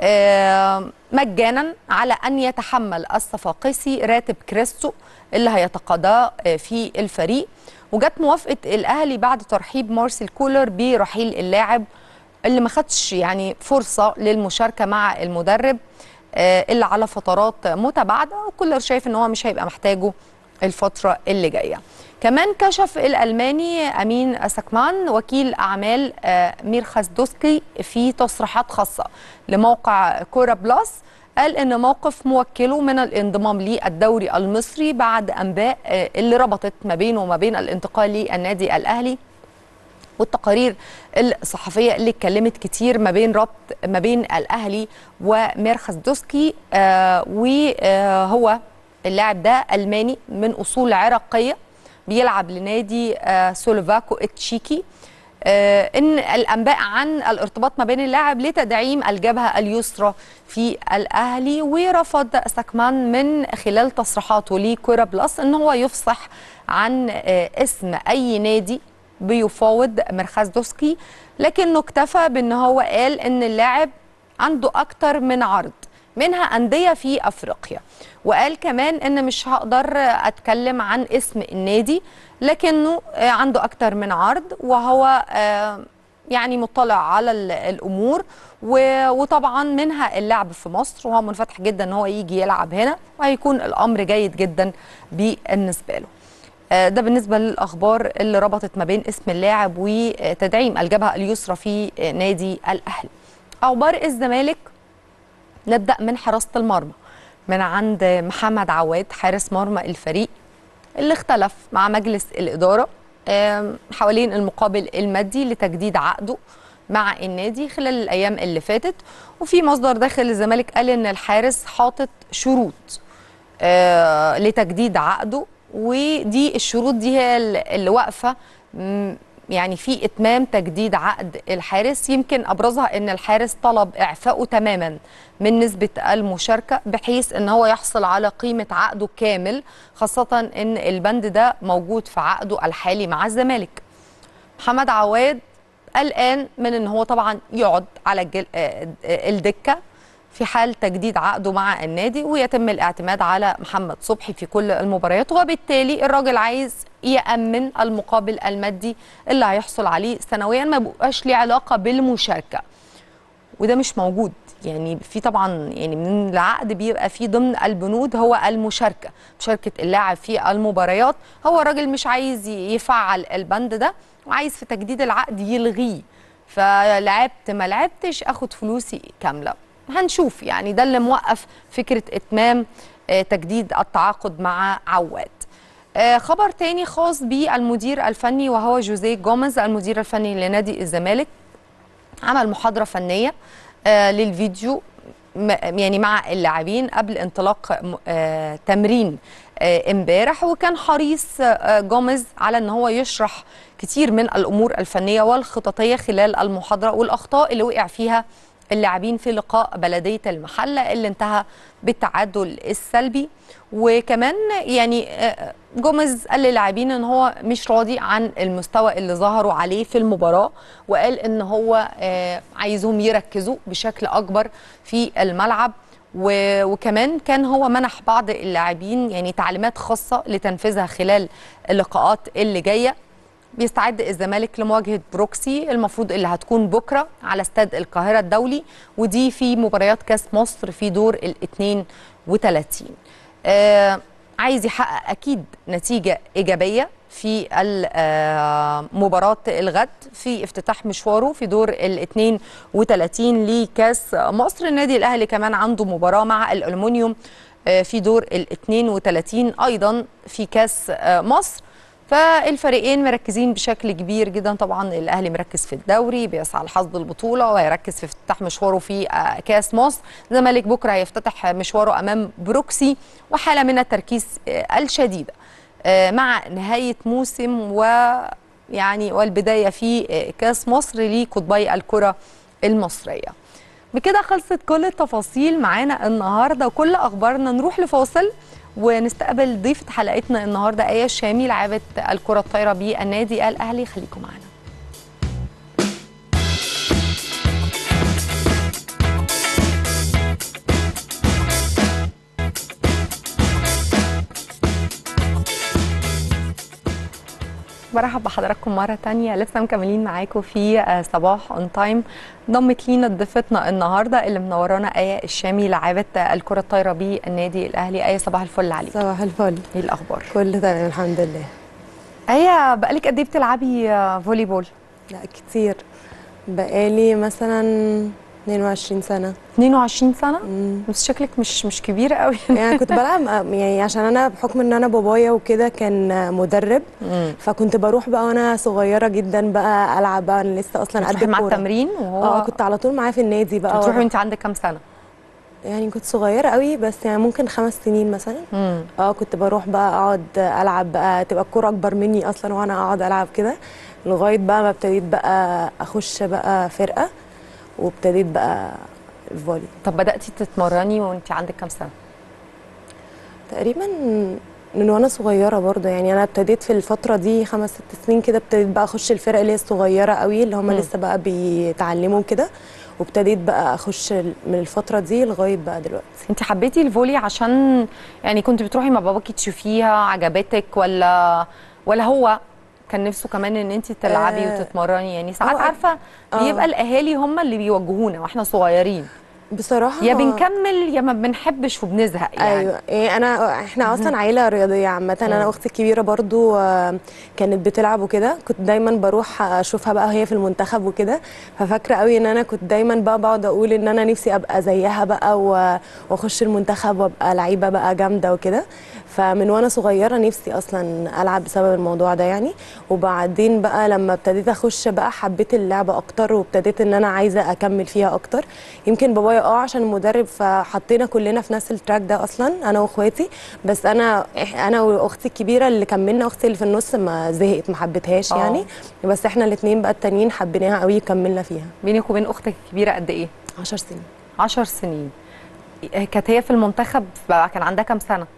آه، مجانا على ان يتحمل الصفاقسي راتب كريستو اللي هيتقاضاه آه، في الفريق وجت موافقه الاهلي بعد ترحيب مارسيل كولر برحيل اللاعب اللي ما خدش يعني فرصه للمشاركه مع المدرب آه، الا على فترات متباعده وكولر شايف ان هو مش هيبقى محتاجه الفتره اللي جايه كمان كشف الالماني امين سكمان وكيل اعمال آه، مير خزدوسكي في تصريحات خاصه لموقع كوره بلس قال ان موقف موكله من الانضمام للدوري المصري بعد انباء آه، اللي ربطت ما بينه وما بين الانتقال للنادي الاهلي والتقارير الصحفيه اللي اتكلمت كتير ما بين ربط ما بين الاهلي وميرخس دوسكي آه وهو اللاعب ده الماني من اصول عراقيه بيلعب لنادي آه سلوفاكو التشيكي آه ان الانباء عن الارتباط ما بين اللاعب لتدعيم الجبهه اليسرى في الاهلي ورفض سكمان من خلال تصريحاته لكوره بلس ان هو يفصح عن آه اسم اي نادي بيفاوض مرخاز دوسكي لكنه اكتفى بان هو قال ان اللاعب عنده اكتر من عرض منها انديه في افريقيا وقال كمان ان مش هقدر اتكلم عن اسم النادي لكنه آه، عنده اكتر من عرض وهو آه، يعني مطلع على ال- الامور و- وطبعا منها اللعب في مصر وهو منفتح جدا ان هو يجي يلعب هنا وهيكون الامر جيد جدا بالنسبه له آه، ده بالنسبة للأخبار اللي ربطت ما بين اسم اللاعب وتدعيم الجبهة اليسرى في آه، نادي الأهلي أخبار الزمالك نبدأ من حراسة المرمى من عند محمد عواد حارس مرمى الفريق اللي اختلف مع مجلس الإدارة آم، حوالين المقابل المادي لتجديد عقده مع النادي خلال الأيام اللي فاتت وفي مصدر داخل الزمالك قال إن الحارس حاطط شروط آه، لتجديد عقده ودي الشروط دي هي اللي واقفه م- يعني في اتمام تجديد عقد الحارس يمكن ابرزها ان الحارس طلب اعفائه تماما من نسبه المشاركه بحيث ان هو يحصل على قيمه عقده كامل خاصه ان البند ده موجود في عقده الحالي مع الزمالك محمد عواد قلقان من ان هو طبعا يقعد على الجل... آه، آه، الدكه في حال تجديد عقده مع النادي ويتم الاعتماد على محمد صبحي في كل المباريات وبالتالي الراجل عايز يأمن المقابل المادي اللي هيحصل عليه سنويا ما بقاش ليه علاقه بالمشاركه وده مش موجود يعني في طبعا يعني من العقد بيبقى في ضمن البنود هو المشاركه مشاركه اللاعب في المباريات هو الراجل مش عايز يفعل البند ده وعايز في تجديد العقد يلغيه فلعبت ما لعبتش اخد فلوسي كامله هنشوف يعني ده اللي موقف فكره اتمام آه، تجديد التعاقد مع عواد آه، خبر تاني خاص بالمدير الفني وهو جوزيه جوميز المدير الفني لنادي الزمالك عمل محاضرة فنية آه، للفيديو م- يعني مع اللاعبين قبل انطلاق م- آه، تمرين آه، امبارح وكان حريص آه، جوميز على ان هو يشرح كتير من الامور الفنيه والخططيه خلال المحاضره والاخطاء اللي وقع فيها اللاعبين في لقاء بلديه المحله اللي انتهى بالتعادل السلبي وكمان يعني آه، جوميز قال للاعبين ان هو مش راضي عن المستوى اللي ظهروا عليه في المباراه وقال ان هو آه، عايزهم يركزوا بشكل اكبر في الملعب و- وكمان كان هو منح بعض اللاعبين يعني تعليمات خاصه لتنفيذها خلال اللقاءات اللي جايه بيستعد الزمالك لمواجهه بروكسي المفروض اللي هتكون بكره على استاد القاهره الدولي ودي في مباريات كاس مصر في دور ال 32 آه عايز يحقق اكيد نتيجه ايجابيه في ال- آه، مباراه الغد في افتتاح مشواره في دور ال 32 لكاس مصر النادي الاهلي كمان عنده مباراه مع الالومنيوم آه، في دور ال 32 ايضا في كاس آه، مصر فالفريقين مركزين بشكل كبير جدا طبعا الاهلي مركز في الدوري بيسعى لحصد البطوله وهيركز في افتتاح مشواره في آه، كاس مصر الزمالك بكره هيفتتح مشواره امام بروكسي وحاله من التركيز آه، الشديده آه، مع نهايه موسم ويعني والبدايه في آه، كاس مصر لقطبي الكره المصريه بكده خلصت كل التفاصيل معانا النهارده وكل اخبارنا نروح لفاصل ونستقبل ضيفة حلقتنا النهارده آية الشامي لاعبة الكرة الطايرة بالنادي الأهلي خليكم معانا برحب بحضراتكم مرة تانية لسه مكملين معاكم في آه، صباح اون تايم ضمت لينا ضيفتنا النهارده اللي منورانا آية الشامي لاعبة الكرة الطايرة بالنادي الأهلي آية صباح الفل عليك صباح الفل ايه الأخبار؟ كله تمام الحمد لله آية بقالك قد ايه بتلعبي آه، فولي بول؟ لا كتير بقالي مثلا 22 سنة 22 سنة؟ بس شكلك مش مش كبيرة قوي يعني كنت بلعب يعني عشان انا بحكم ان انا بابايا وكده كان مدرب فكنت بروح بقى وانا صغيرة جدا بقى العب بقى انا لسه اصلا قد بتروحي مع الكورة. التمرين وهو اه كنت على طول معاه في النادي بقى بتروحي وانت عندك كام سنة؟ يعني كنت صغيرة قوي بس يعني ممكن خمس سنين مثلا مم. اه كنت بروح بقى اقعد العب بقى تبقى الكوره اكبر مني اصلا وانا اقعد العب كده لغايه بقى ما ابتديت بقى اخش بقى فرقه وابتديت بقى الفولي طب بدأتي تتمرني وانت عندك كام سنة؟ تقريبا من وانا صغيره برضه يعني انا ابتديت في الفتره دي خمس ست سنين كده ابتديت بقى اخش الفرق اللي هي الصغيره قوي اللي هم مم. لسه بقى بيتعلموا كده وابتديت بقى اخش من الفتره دي لغايه بقى دلوقتي انت حبيتي الفولي عشان يعني كنت بتروحي مع باباكي تشوفيها عجبتك ولا ولا هو كان نفسه كمان ان انت تلعبي آه، وتتمرني يعني ساعات هو- عارفه آه. بيبقى الاهالي هم اللي بيوجهونا واحنا صغيرين بصراحه يا بنكمل يا ما بنحبش وبنزهق يعني ايوه إيه انا احنا اصلا مهم. عيله رياضيه عامه مم. انا اختي الكبيره برضو آه، كانت بتلعب وكده كنت دايما بروح اشوفها بقى وهي في المنتخب وكده ففاكره قوي ان انا كنت دايما بقى بقعد اقول ان انا نفسي ابقى زيها بقى و- واخش المنتخب وابقى لعيبه بقى جامده وكده فمن وانا صغيره نفسي اصلا العب بسبب الموضوع ده يعني وبعدين بقى لما ابتديت اخش بقى حبيت اللعبه اكتر وابتديت ان انا عايزه اكمل فيها اكتر يمكن بابايا اه عشان المدرب فحطينا كلنا في نفس التراك ده اصلا انا واخواتي بس انا إح- انا واختي الكبيره اللي كملنا اختي اللي في النص ما زهقت ما حبيتهاش آه. يعني بس احنا الاثنين بقى التانيين حبيناها قوي وكملنا فيها بينك وبين اختك الكبيره قد ايه 10 سنين 10 سنين كانت هي في المنتخب بقى كان عندها كام سنه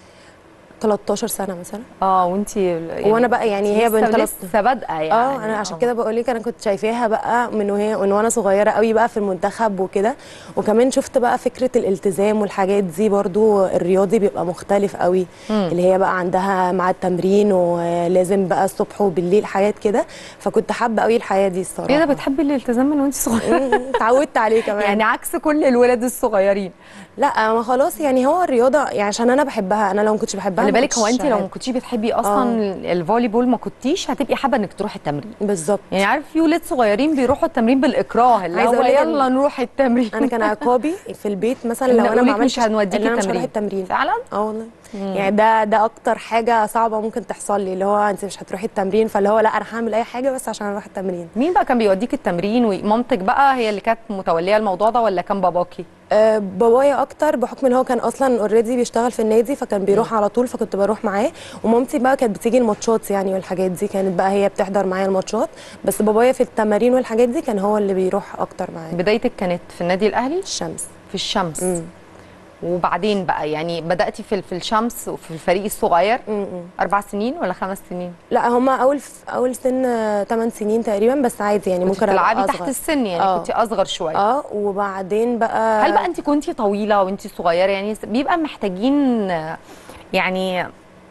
13 سنه مثلا اه وانتي يعني وانا بقى يعني هي لسه- بنت لسه بادئه يعني اه انا عشان كده بقول لك انا كنت شايفاها بقى من وهي من وانا صغيره قوي بقى في المنتخب وكده وكمان شفت بقى فكره الالتزام والحاجات دي برضو الرياضي بيبقى مختلف قوي مم. اللي هي بقى عندها مع التمرين ولازم بقى الصبح وبالليل حاجات كده فكنت حابه قوي الحياه دي الصراحه ايه ده بتحبي الالتزام من وانت صغيره اتعودت عليه كمان يعني عكس كل الولاد الصغيرين لا ما خلاص يعني هو الرياضه يعني عشان انا بحبها انا لو ما كنتش بحبها خلي ما بالك هو كنتش انت لو ما هحب. كنتيش بتحبي اصلا الفولي بول ما كنتيش هتبقي حابه انك تروحي التمرين بالظبط يعني عارف في ولاد صغيرين بيروحوا التمرين بالاكراه اللي عايزة هو أقولك إن يلا نروح التمرين انا كان عقابي في البيت مثلا إن لو انا أقولك ما مش عملتش هنوديكي إن أنا مش تمرين. هروح التمرين فعلا اه والله مم. يعني ده ده اكتر حاجه صعبه ممكن تحصل لي اللي هو انت مش هتروحي التمرين فاللي هو لا انا هعمل اي حاجه بس عشان اروح التمرين مين بقى كان بيوديك التمرين ومامتك بقى هي اللي كانت متوليه الموضوع ده ولا كان باباكي آه، بابايا اكتر بحكم ان هو كان اصلا اوريدي بيشتغل في النادي فكان بيروح على طول فكنت بروح معاه ومامتي بقى كانت بتيجي الماتشات يعني والحاجات دي كانت بقى هي بتحضر معايا الماتشات بس بابايا في التمارين والحاجات دي كان هو اللي بيروح اكتر معايا بدايتك كانت في النادي الاهلي الشمس في الشمس مم. وبعدين بقى يعني بداتي في في الشمس وفي الفريق الصغير اربع سنين ولا خمس سنين لا هما اول اول سن 8 سنين تقريبا بس عادي يعني كنت ممكن أبقى بتلعبي تحت أصغر. السن يعني آه. كنت اصغر شويه اه وبعدين بقى هل بقى انت كنتي طويله وانت صغيره يعني بيبقى محتاجين آه، يعني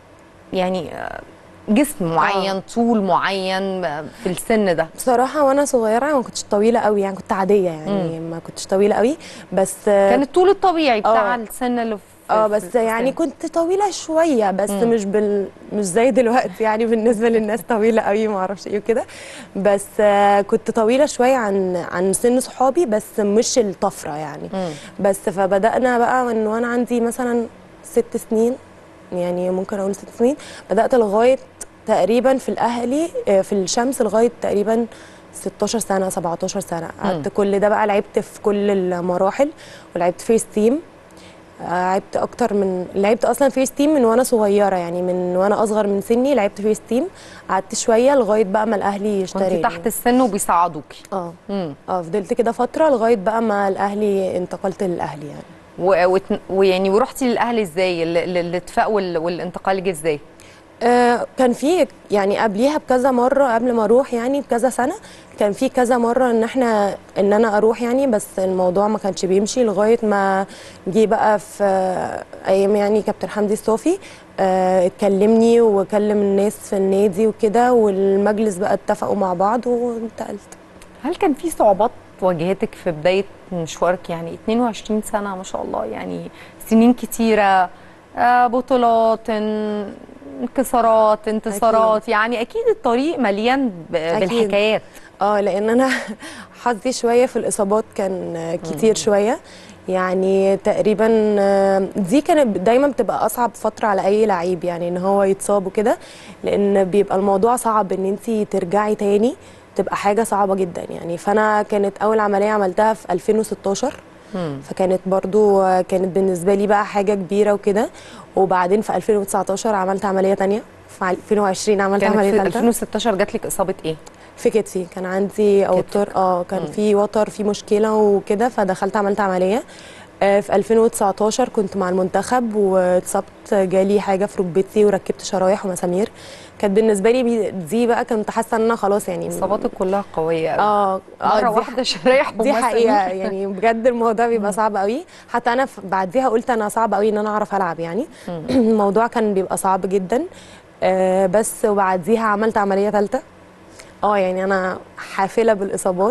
يعني آه، جسم معين طول معين آه، في السن ده بصراحه وانا صغيره ما كنتش طويله قوي يعني كنت عاديه يعني ما كنتش طويله قوي بس كان الطول الطبيعي بتاع آه. السن اللي في اه في- بس في يعني السن. كنت طويله شويه بس مم. مش بال مش زي دلوقتي يعني بالنسبه للناس طويله قوي ما اعرفش ايه وكده بس آه كنت طويله شويه عن عن سن صحابي بس مش الطفره يعني مم. بس فبدانا بقى من وانا عندي مثلا ست سنين يعني ممكن اقول ست سنين بدات لغايه تقريبا في الاهلي آه، في الشمس لغايه تقريبا 16 سنه 17 سنه قعدت كل ده بقى لعبت في كل المراحل ولعبت فيرست تيم لعبت اكتر من لعبت اصلا فيرست تيم من وانا صغيره يعني من وانا اصغر من سني لعبت فيرست تيم قعدت شويه لغايه بقى ما الاهلي اشتراني كنت تحت السن وبيساعدوكي اه مم. اه فضلت كده فتره لغايه بقى ما الاهلي انتقلت للاهلي يعني و- وت- ويعني ورحتي للاهلي ازاي ال- ال- الاتفاق وال- والانتقال جه ازاي آه كان في يعني قبليها بكذا مره قبل ما اروح يعني بكذا سنه كان في كذا مره ان احنا ان انا اروح يعني بس الموضوع ما كانش بيمشي لغايه ما جه بقى في آه، ايام يعني كابتن حمدي الصافي آه اتكلمني وكلم الناس في النادي وكده والمجلس بقى اتفقوا مع بعض وانتقلت هل كان في صعوبات واجهتك في بدايه مشوارك يعني 22 سنه ما شاء الله يعني سنين كتيره آه، بطولات ان- انكسارات انتصارات أكيد. يعني اكيد الطريق مليان ب- أكيد. بالحكايات اه لان انا حظي شويه في الاصابات كان آه، كتير شويه يعني تقريبا آه، دي كانت دايما بتبقى اصعب فتره على اي لعيب يعني ان هو يتصاب وكده لان بيبقى الموضوع صعب ان انت ترجعي تاني تبقى حاجه صعبه جدا يعني فانا كانت اول عمليه عملتها في 2016 فكانت برضو آه، كانت بالنسبه لي بقى حاجه كبيره وكده وبعدين في 2019 عملت عمليه تانية في 2020 عملت كانت عمليه في ثالثه 2016 جات لك اصابه ايه في كتفي كان عندي اوتر اه كان في وتر في مشكله وكده فدخلت عملت عمليه آه، في 2019 كنت مع المنتخب واتصبت جالي حاجه في ركبتي وركبت شرايح ومسامير كانت بالنسبه لي بي- دي بقى كنت حاسه ان انا خلاص يعني اصاباتك كلها قويه قوي اه مره دي واحده شرايح دي ومسامير. حقيقه يعني بجد الموضوع بيبقى صعب قوي حتى انا ف- بعديها قلت انا صعب قوي ان انا اعرف العب يعني الموضوع كان بيبقى صعب جدا آه بس وبعديها عملت عمليه ثالثه اه يعني انا حافله بالاصابات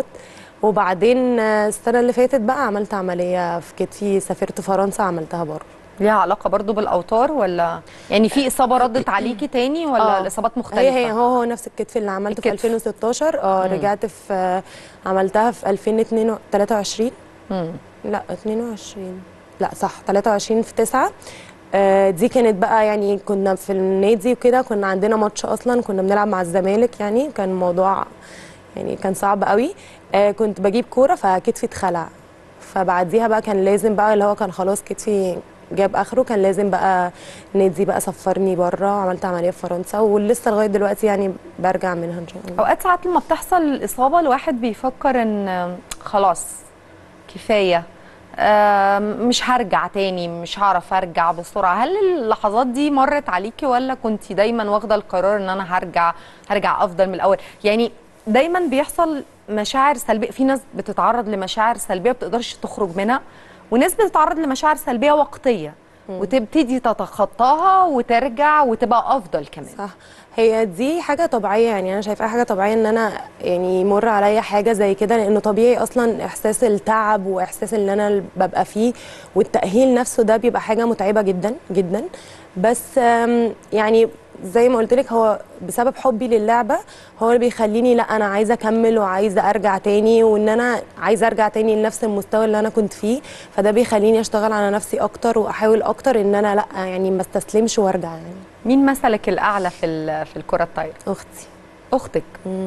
وبعدين آه، السنه اللي فاتت بقى عملت عمليه في كتفي سافرت فرنسا عملتها بره ليها علاقه برضو بالاوتار ولا يعني في اصابه ردت عليكي تاني ولا آه. الاصابات مختلفه هي هي هو هو نفس الكتف اللي عملته في الكتف. 2016 اه مم. رجعت في آه، عملتها في 2023 مم. لا 22 لا صح 23 في 9 آه، دي كانت بقى يعني كنا في النادي وكده كنا عندنا ماتش اصلا كنا بنلعب مع الزمالك يعني كان الموضوع يعني كان صعب قوي آه، كنت بجيب كوره فكتفي اتخلع فبعديها بقى كان لازم بقى اللي هو كان خلاص كتفي جاب اخره كان لازم بقى نادي بقى سفرني بره عملت عمليه في فرنسا ولسه لغايه دلوقتي يعني برجع منها ان شاء الله اوقات ساعات لما بتحصل الاصابه الواحد بيفكر ان خلاص كفايه آم، مش هرجع تاني مش هعرف ارجع بسرعه هل اللحظات دي مرت عليكي ولا كنت دايما واخده القرار ان انا هرجع هرجع افضل من الاول يعني دايما بيحصل مشاعر سلبيه في ناس بتتعرض لمشاعر سلبيه ما بتقدرش تخرج منها وناس بتتعرض لمشاعر سلبيه وقتيه وتبتدي تتخطاها وترجع وتبقى افضل كمان صح هي دي حاجه طبيعيه يعني انا شايفاها حاجه طبيعيه ان انا يعني يمر عليا حاجه زي كده لانه طبيعي اصلا احساس التعب واحساس اللي انا ببقى فيه والتاهيل نفسه ده بيبقى حاجه متعبه جدا جدا بس آم، يعني زي ما قلت لك هو بسبب حبي للعبه هو اللي بيخليني لا انا عايزه اكمل وعايزه ارجع تاني وان انا عايزه ارجع تاني لنفس المستوى اللي انا كنت فيه فده بيخليني اشتغل على نفسي اكتر واحاول اكتر ان انا لا يعني ما استسلمش وارجع يعني مين مثلك الاعلى في ال- في الكره الطايره اختي اختك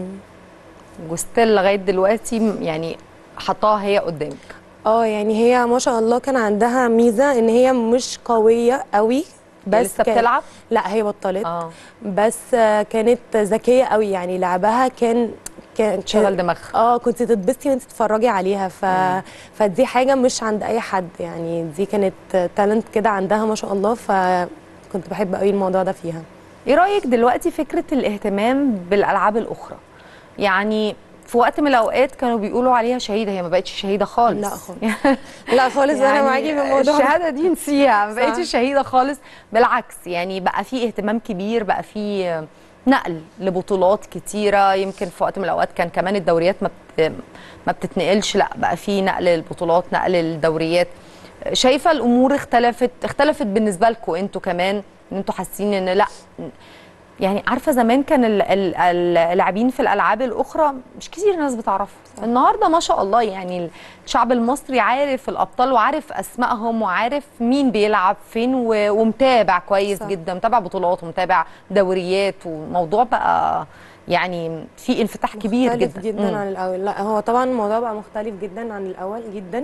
وستيل لغايه دلوقتي م- يعني حطاها هي قدامك اه يعني هي ما شاء الله كان عندها ميزه ان هي مش قويه قوي بس لسه كان- بتلعب؟ لا هي بطلت اه بس آه، كانت ذكيه قوي يعني لعبها كان كان شغل دماغها اه كنت تتبسطي وانت تتفرجي عليها ف... فدي حاجه مش عند اي حد يعني دي كانت تالنت كده عندها ما شاء الله فكنت بحب قوي الموضوع ده فيها ايه رايك دلوقتي فكره الاهتمام بالالعاب الاخرى يعني في وقت من الاوقات كانوا بيقولوا عليها شهيده هي ما بقتش شهيده خالص لا خالص لا خالص انا معاكي في الموضوع ده. الشهاده دي نسيها ما صح. بقتش شهيده خالص بالعكس يعني بقى في اهتمام كبير بقى في نقل لبطولات كتيره يمكن في وقت من الاوقات كان كمان الدوريات ما بت... ما بتتنقلش لا بقى في نقل البطولات نقل الدوريات شايفه الامور اختلفت اختلفت بالنسبه لكم انتوا كمان ان انتوا حاسين ان لا يعني عارفه زمان كان ال- ال- ال- اللاعبين في الالعاب الاخرى مش كتير ناس بتعرفهم النهارده ما شاء الله يعني الشعب المصري عارف الابطال وعارف اسمائهم وعارف مين بيلعب فين و- ومتابع كويس صح. جدا متابع بطولات ومتابع دوريات وموضوع بقى يعني في انفتاح كبير مختلف جدا جدا مم. عن الاول لا هو طبعا الموضوع بقى مختلف جدا عن الاول جدا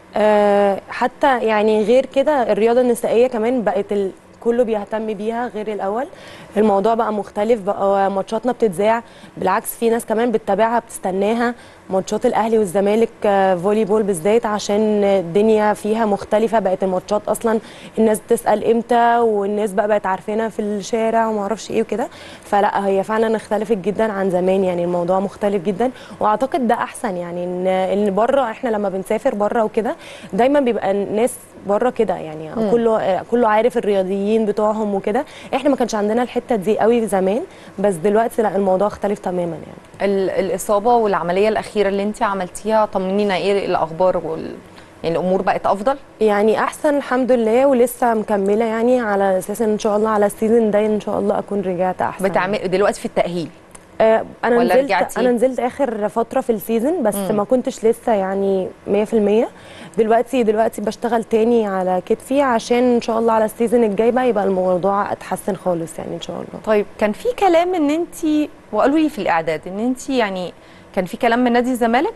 آه حتى يعني غير كده الرياضه النسائيه كمان بقت ال... كله بيهتم بيها غير الاول الموضوع بقى مختلف بقى ماتشاتنا بتتذاع بالعكس في ناس كمان بتتابعها بتستناها ماتشات الاهلي والزمالك آه، فولي بول بالذات عشان الدنيا فيها مختلفه بقت الماتشات اصلا الناس بتسال امتى والناس بقى بقت عارفينها في الشارع وما اعرفش ايه وكده فلا هي فعلا اختلفت جدا عن زمان يعني الموضوع مختلف جدا واعتقد ده احسن يعني ان ان بره احنا لما بنسافر بره وكده دايما بيبقى الناس بره كده يعني مم. كله آه، كله عارف الرياضيين بتوعهم وكده احنا ما كانش عندنا الحته دي قوي زمان بس دلوقتي لا الموضوع اختلف تماما يعني ال- الاصابه والعمليه الاخيره اللي انت عملتيها طمنينا ايه الاخبار وال... يعني الامور بقت افضل يعني احسن الحمد لله ولسه مكمله يعني على اساس ان شاء الله على السيزون ده ان شاء الله اكون رجعت احسن بتعمل دلوقتي في التاهيل آه انا ولا نزلت رجعتي؟ انا نزلت اخر فتره في السيزون بس مم. ما كنتش لسه يعني 100% دلوقتي دلوقتي بشتغل تاني على كتفي عشان ان شاء الله على السيزون الجاي بقى يبقى الموضوع اتحسن خالص يعني ان شاء الله طيب كان في كلام ان انت وقالوا لي في الاعداد ان انت يعني كان في كلام من نادي الزمالك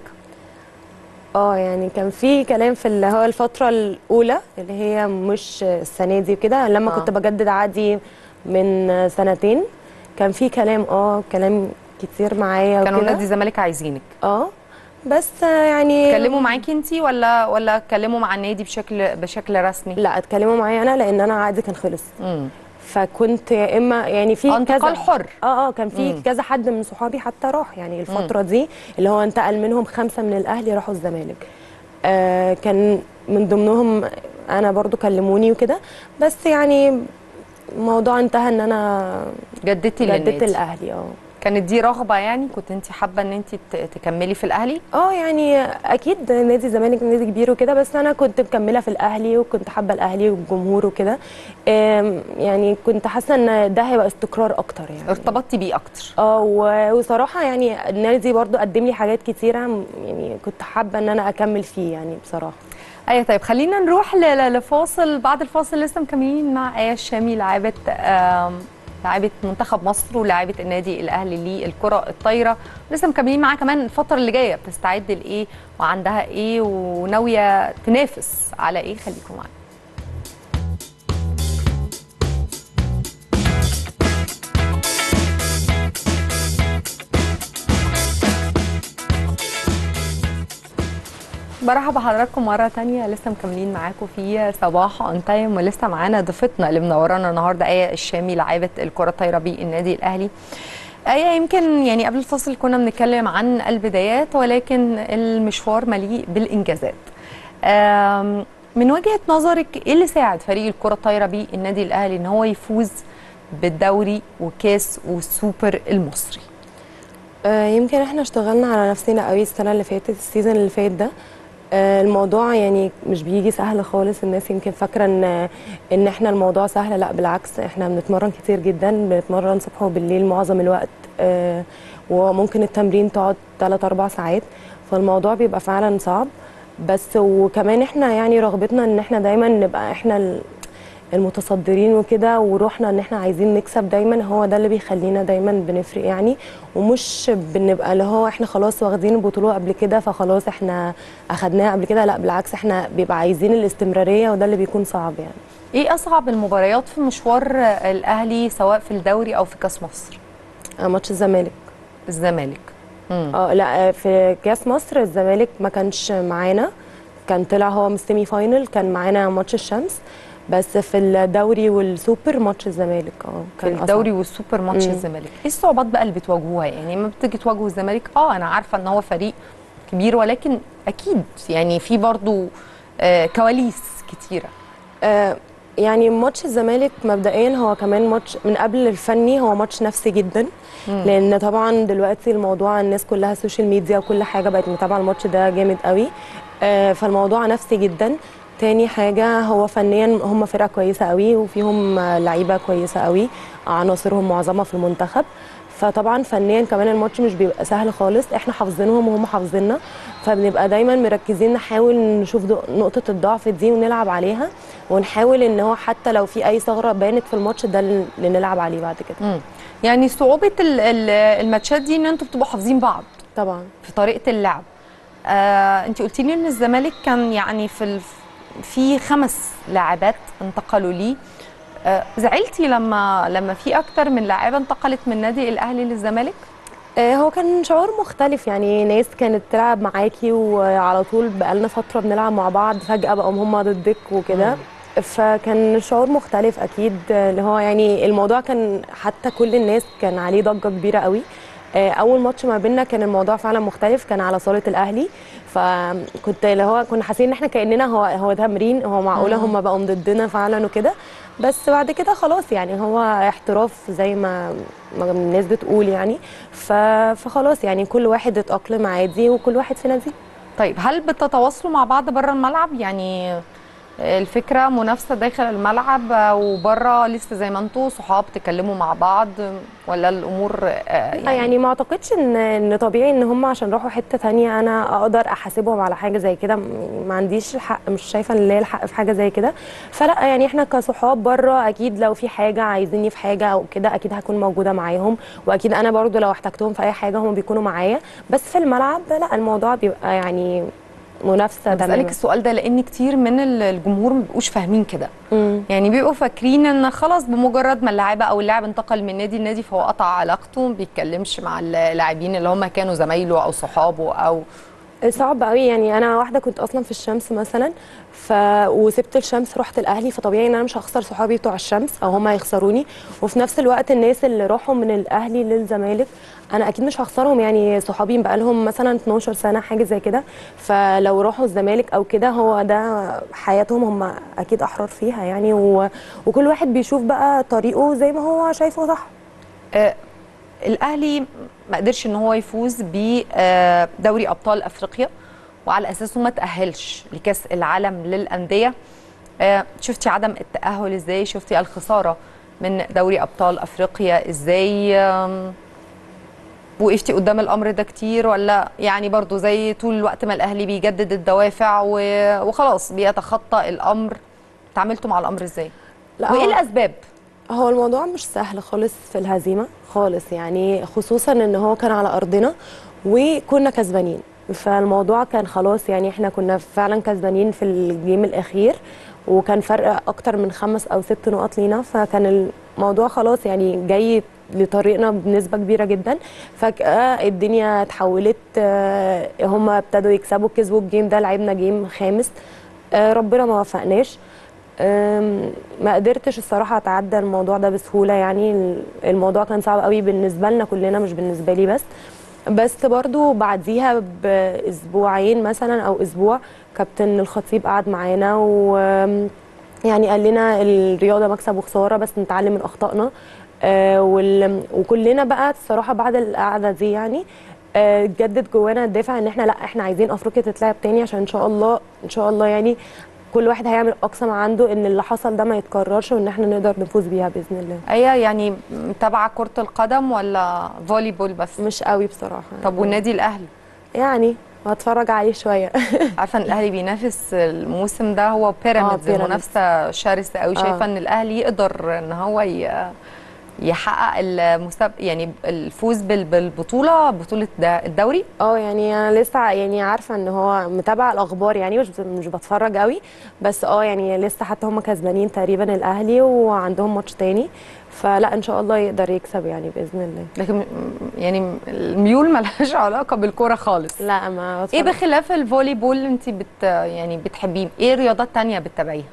اه يعني كان في كلام في اللي هو الفترة الأولى اللي هي مش السنة دي وكده لما آه. كنت بجدد عقدي من سنتين كان في كلام اه كلام كتير معايا كانوا وكده. نادي الزمالك عايزينك اه بس يعني اتكلموا معاكي انت ولا ولا اتكلموا مع النادي بشكل بشكل رسمي لا اتكلموا معايا انا لان انا عقدي كان خلص فكنت يا اما يعني في آه، انتقال حر. اه اه كان في مم. كذا حد من صحابي حتى راح يعني الفتره دي اللي هو انتقل منهم خمسه من الاهلي راحوا الزمالك آه كان من ضمنهم انا برضو كلموني وكده بس يعني الموضوع انتهى ان انا جددتي جددت للنادي الاهلي اه كانت دي رغبه يعني كنت انت حابه ان انت ت- تكملي في الاهلي اه يعني اكيد نادي الزمالك نادي كبير وكده بس انا كنت مكمله في الاهلي وكنت حابه الاهلي والجمهور وكده آم، يعني كنت حاسه ان ده هيبقى استقرار اكتر يعني ارتبطتي بيه اكتر اه و- وصراحه يعني النادي برضو قدم لي حاجات كتيره م- يعني كنت حابه ان انا اكمل فيه يعني بصراحه ايوه طيب خلينا نروح ل- ل- لفاصل بعد الفاصل لسه مكملين مع ايه الشامي لاعبه آم، لاعبه منتخب مصر ولاعبه النادي الاهلي للكره الطايره لسه مكملين معاها كمان الفتره اللي جايه بتستعد لايه وعندها ايه وناويه تنافس على ايه خليكم معانا برحب بحضراتكم مرة تانية لسه مكملين معاكم في صباح اون تايم ولسه معانا ضيفتنا اللي منورانا النهارده آية الشامي لاعبة الكرة الطايرة بالنادي الأهلي. آية يمكن يعني قبل الفصل كنا بنتكلم عن البدايات ولكن المشوار مليء بالإنجازات. آم، من وجهة نظرك ايه اللي ساعد فريق الكرة الطايرة بالنادي الأهلي ان هو يفوز بالدوري وكاس والسوبر المصري؟ آه، يمكن احنا اشتغلنا على نفسنا قوي السنه اللي فاتت السيزون اللي فات ده آه، الموضوع يعني مش بيجي سهل خالص الناس يمكن فاكره ان ان احنا الموضوع سهل لا بالعكس احنا بنتمرن كتير جدا بنتمرن صبح وبالليل معظم الوقت آه، وممكن التمرين تقعد 3 4 ساعات فالموضوع بيبقى فعلا صعب بس وكمان احنا يعني رغبتنا ان احنا دايما نبقى احنا ال- المتصدرين وكده وروحنا ان احنا عايزين نكسب دايما هو ده اللي بيخلينا دايما بنفرق يعني ومش بنبقى اللي هو احنا خلاص واخدين البطوله قبل كده فخلاص احنا اخدناها قبل كده لا بالعكس احنا بيبقى عايزين الاستمراريه وده اللي بيكون صعب يعني ايه اصعب المباريات في مشوار الاهلي سواء في الدوري او في كاس مصر آه، ماتش الزمالك الزمالك اه لا آه، في كاس مصر الزمالك ما كانش معانا كان طلع هو من السيمي فاينل كان معانا ماتش الشمس بس في الدوري والسوبر ماتش الزمالك اه في الدوري والسوبر ماتش مم. الزمالك ايه الصعوبات بقى اللي بتواجهوها يعني لما بتيجي تواجهوا الزمالك اه انا عارفه ان هو فريق كبير ولكن اكيد يعني في برضو آه كواليس كتيره آه، يعني ماتش الزمالك مبدئيا هو كمان ماتش من قبل الفني هو ماتش نفسي جدا مم. لان طبعا دلوقتي الموضوع الناس كلها سوشيال ميديا وكل حاجه بقت متابعه الماتش ده جامد قوي آه، فالموضوع نفسي جدا تاني حاجة هو فنيا هم فرقة كويسة قوي وفيهم آه، لعيبة كويسة قوي عناصرهم معظمها في المنتخب فطبعا فنيا كمان الماتش مش بيبقى سهل خالص احنا حافظينهم وهم حافظيننا فبنبقى دايما مركزين نحاول نشوف دو- نقطة الضعف دي ونلعب عليها ونحاول ان هو حتى لو في اي ثغرة بانت في الماتش ده اللي نلعب عليه بعد كده مم. يعني صعوبه ال- ال- الماتشات دي ان انتوا بتبقوا حافظين بعض طبعا في طريقه اللعب آه انت قلتي لي ان الزمالك كان يعني في ال... في خمس لاعبات انتقلوا ليه آه زعلتي لما لما في اكتر من لاعبه انتقلت من نادي الاهلي للزمالك آه، هو كان شعور مختلف يعني ناس كانت تلعب معاكي وعلى طول بقالنا فترة بنلعب مع بعض فجأة بقوا هم ضدك وكده فكان شعور مختلف أكيد آه، اللي هو يعني الموضوع كان حتى كل الناس كان عليه ضجة كبيرة قوي آه، أول ماتش ما بيننا كان الموضوع فعلا مختلف كان على صالة الأهلي فكنت اللي هو كنا حاسين إن إحنا كأننا هو هو تمرين هو معقولة مم. هم بقوا ضدنا فعلا وكده بس بعد كده خلاص يعني هو احتراف زي ما ما الناس بتقول يعني ف... فخلاص يعني كل واحد اتأقلم عادي وكل واحد في نادي طيب هل بتتواصلوا مع بعض بره الملعب يعني الفكره منافسه داخل الملعب وبره لسه زي ما انتوا صحاب تكلموا مع بعض ولا الامور آه، يعني, يعني ما اعتقدش ان ان طبيعي ان هم عشان راحوا حته تانية انا اقدر احاسبهم على حاجه زي كده م- ما عنديش الحق مش شايفه ان ليا الحق في حاجه زي كده فلا يعني احنا كصحاب بره اكيد لو في حاجه عايزيني في حاجه او كده اكيد هكون موجوده معاهم واكيد انا برضو لو احتجتهم في اي حاجه هم بيكونوا معايا بس في الملعب لا الموضوع بيبقى يعني منافسه بسألك تماما السؤال ده لان كتير من ال- الجمهور ما بيبقوش فاهمين كده يعني بيبقوا فاكرين ان خلاص بمجرد ما اللاعيبه او اللاعب انتقل من نادي لنادي فهو قطع علاقته ما بيتكلمش مع اللاعبين اللي هم كانوا زمايله او صحابه او صعب قوي يعني انا واحده كنت اصلا في الشمس مثلا ف وسبت الشمس رحت الاهلي فطبيعي ان انا مش هخسر صحابي بتوع الشمس او هم هيخسروني وفي نفس الوقت الناس اللي راحوا من الاهلي للزمالك انا اكيد مش هخسرهم يعني صحابي بقى لهم مثلا 12 سنه حاجه زي كده فلو راحوا الزمالك او كده هو ده حياتهم هم اكيد احرار فيها يعني و... وكل واحد بيشوف بقى طريقه زي ما هو شايفه صح آه، الاهلي ما قدرش ان هو يفوز بدوري ابطال افريقيا وعلى اساسه ما تاهلش لكاس العالم للانديه آه، شفتي عدم التاهل ازاي شفتي الخساره من دوري ابطال افريقيا ازاي آم، وقفتي قدام الامر ده كتير ولا يعني برضو زي طول الوقت ما الاهلي بيجدد الدوافع و- وخلاص بيتخطى الامر تعاملتوا مع الامر ازاي لا، وايه هو- الاسباب هو الموضوع مش سهل خالص في الهزيمة خالص يعني خصوصا ان هو كان على ارضنا وكنا كسبانين فالموضوع كان خلاص يعني احنا كنا فعلا كسبانين في الجيم الاخير وكان فرق اكتر من خمس او ست نقط لينا فكان الموضوع خلاص يعني جاي لطريقنا بنسبة كبيرة جدا فجأة الدنيا اتحولت آه، هما ابتدوا يكسبوا كسبوا الجيم ده لعبنا جيم خامس آه، ربنا ما وفقناش أم، ما قدرتش الصراحة أتعدى الموضوع ده بسهولة يعني الموضوع كان صعب قوي بالنسبة لنا كلنا مش بالنسبة لي بس بس برضو بعديها بأسبوعين مثلا أو أسبوع كابتن الخطيب قعد معانا و يعني قال لنا الرياضة مكسب وخسارة بس نتعلم من أخطائنا آه، وال- وكلنا بقى الصراحة بعد القعدة دي يعني آه، اتجدد جوانا الدافع ان احنا لا احنا عايزين افريقيا تتلعب تاني عشان ان شاء الله ان شاء الله يعني كل واحد هيعمل اقصى ما عنده ان اللي حصل ده ما يتكررش وان احنا نقدر نفوز بيها باذن الله ايه يعني متابعه كره القدم ولا فولي بول بس مش قوي بصراحه طب والنادي الاهلي يعني هتفرج عليه شويه عارفه ان الاهلي بينافس الموسم ده هو بيراميدز بيراميدز. المنافسه شرسه قوي شايفه آه. ان الاهلي يقدر ان هو ي- يحقق المساب يعني الفوز بال- بالبطوله بطوله دا- الدوري اه يعني انا لسه يعني عارفه ان هو متابعه الاخبار يعني مش مش بتفرج قوي بس اه يعني لسه حتى هم كسبانين تقريبا الاهلي وعندهم ماتش تاني فلا ان شاء الله يقدر يكسب يعني باذن الله لكن م- يعني الميول ملهاش علاقه بالكوره خالص لا ما ايه بتفرج. بخلاف الفولي بول انت بت يعني بتحبيه ايه رياضات تانية بتتابعيها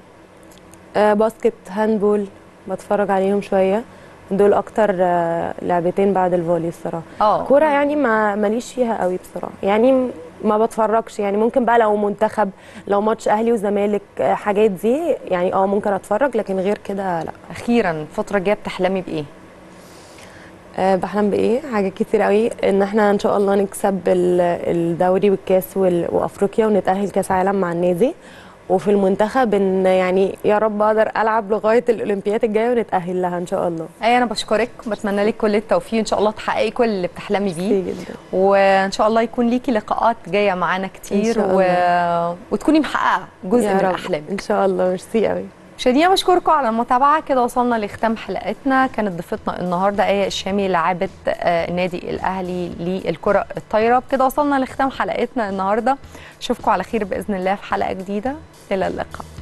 آه باسكت هاندبول بتفرج عليهم شويه دول اكتر آه لعبتين بعد الفولي الصراحه اه كوره يعني ما ماليش فيها قوي بصراحه يعني م- ما بتفرجش يعني ممكن بقى لو منتخب لو ماتش اهلي وزمالك آه، حاجات دي يعني اه ممكن اتفرج لكن غير كده لا اخيرا الفتره الجايه بتحلمي بايه أه بحلم بايه حاجات كتير قوي ان احنا ان شاء الله نكسب ال- الدوري والكاس وال- وافريقيا ونتاهل كاس عالم مع النادي وفي المنتخب ان يعني يا رب اقدر العب لغايه الاولمبياد الجايه ونتاهل لها ان شاء الله اي انا بشكرك وبتمنى لك كل التوفيق ان شاء الله تحققي كل اللي بتحلمي بيه جدا وان شاء الله يكون ليكي لقاءات جايه معانا كتير شاء و... الله. وتكوني محققه جزء يا من رب. احلامك ان شاء الله ميرسي قوي مشاهدينا بشكركم على المتابعه كده وصلنا لختام حلقتنا كانت ضيفتنا النهارده ايه الشامي لاعبه آه، النادي الاهلي للكره الطايره بكده وصلنا لختام حلقتنا النهارده اشوفكم على خير باذن الله في حلقه جديده الى اللقاء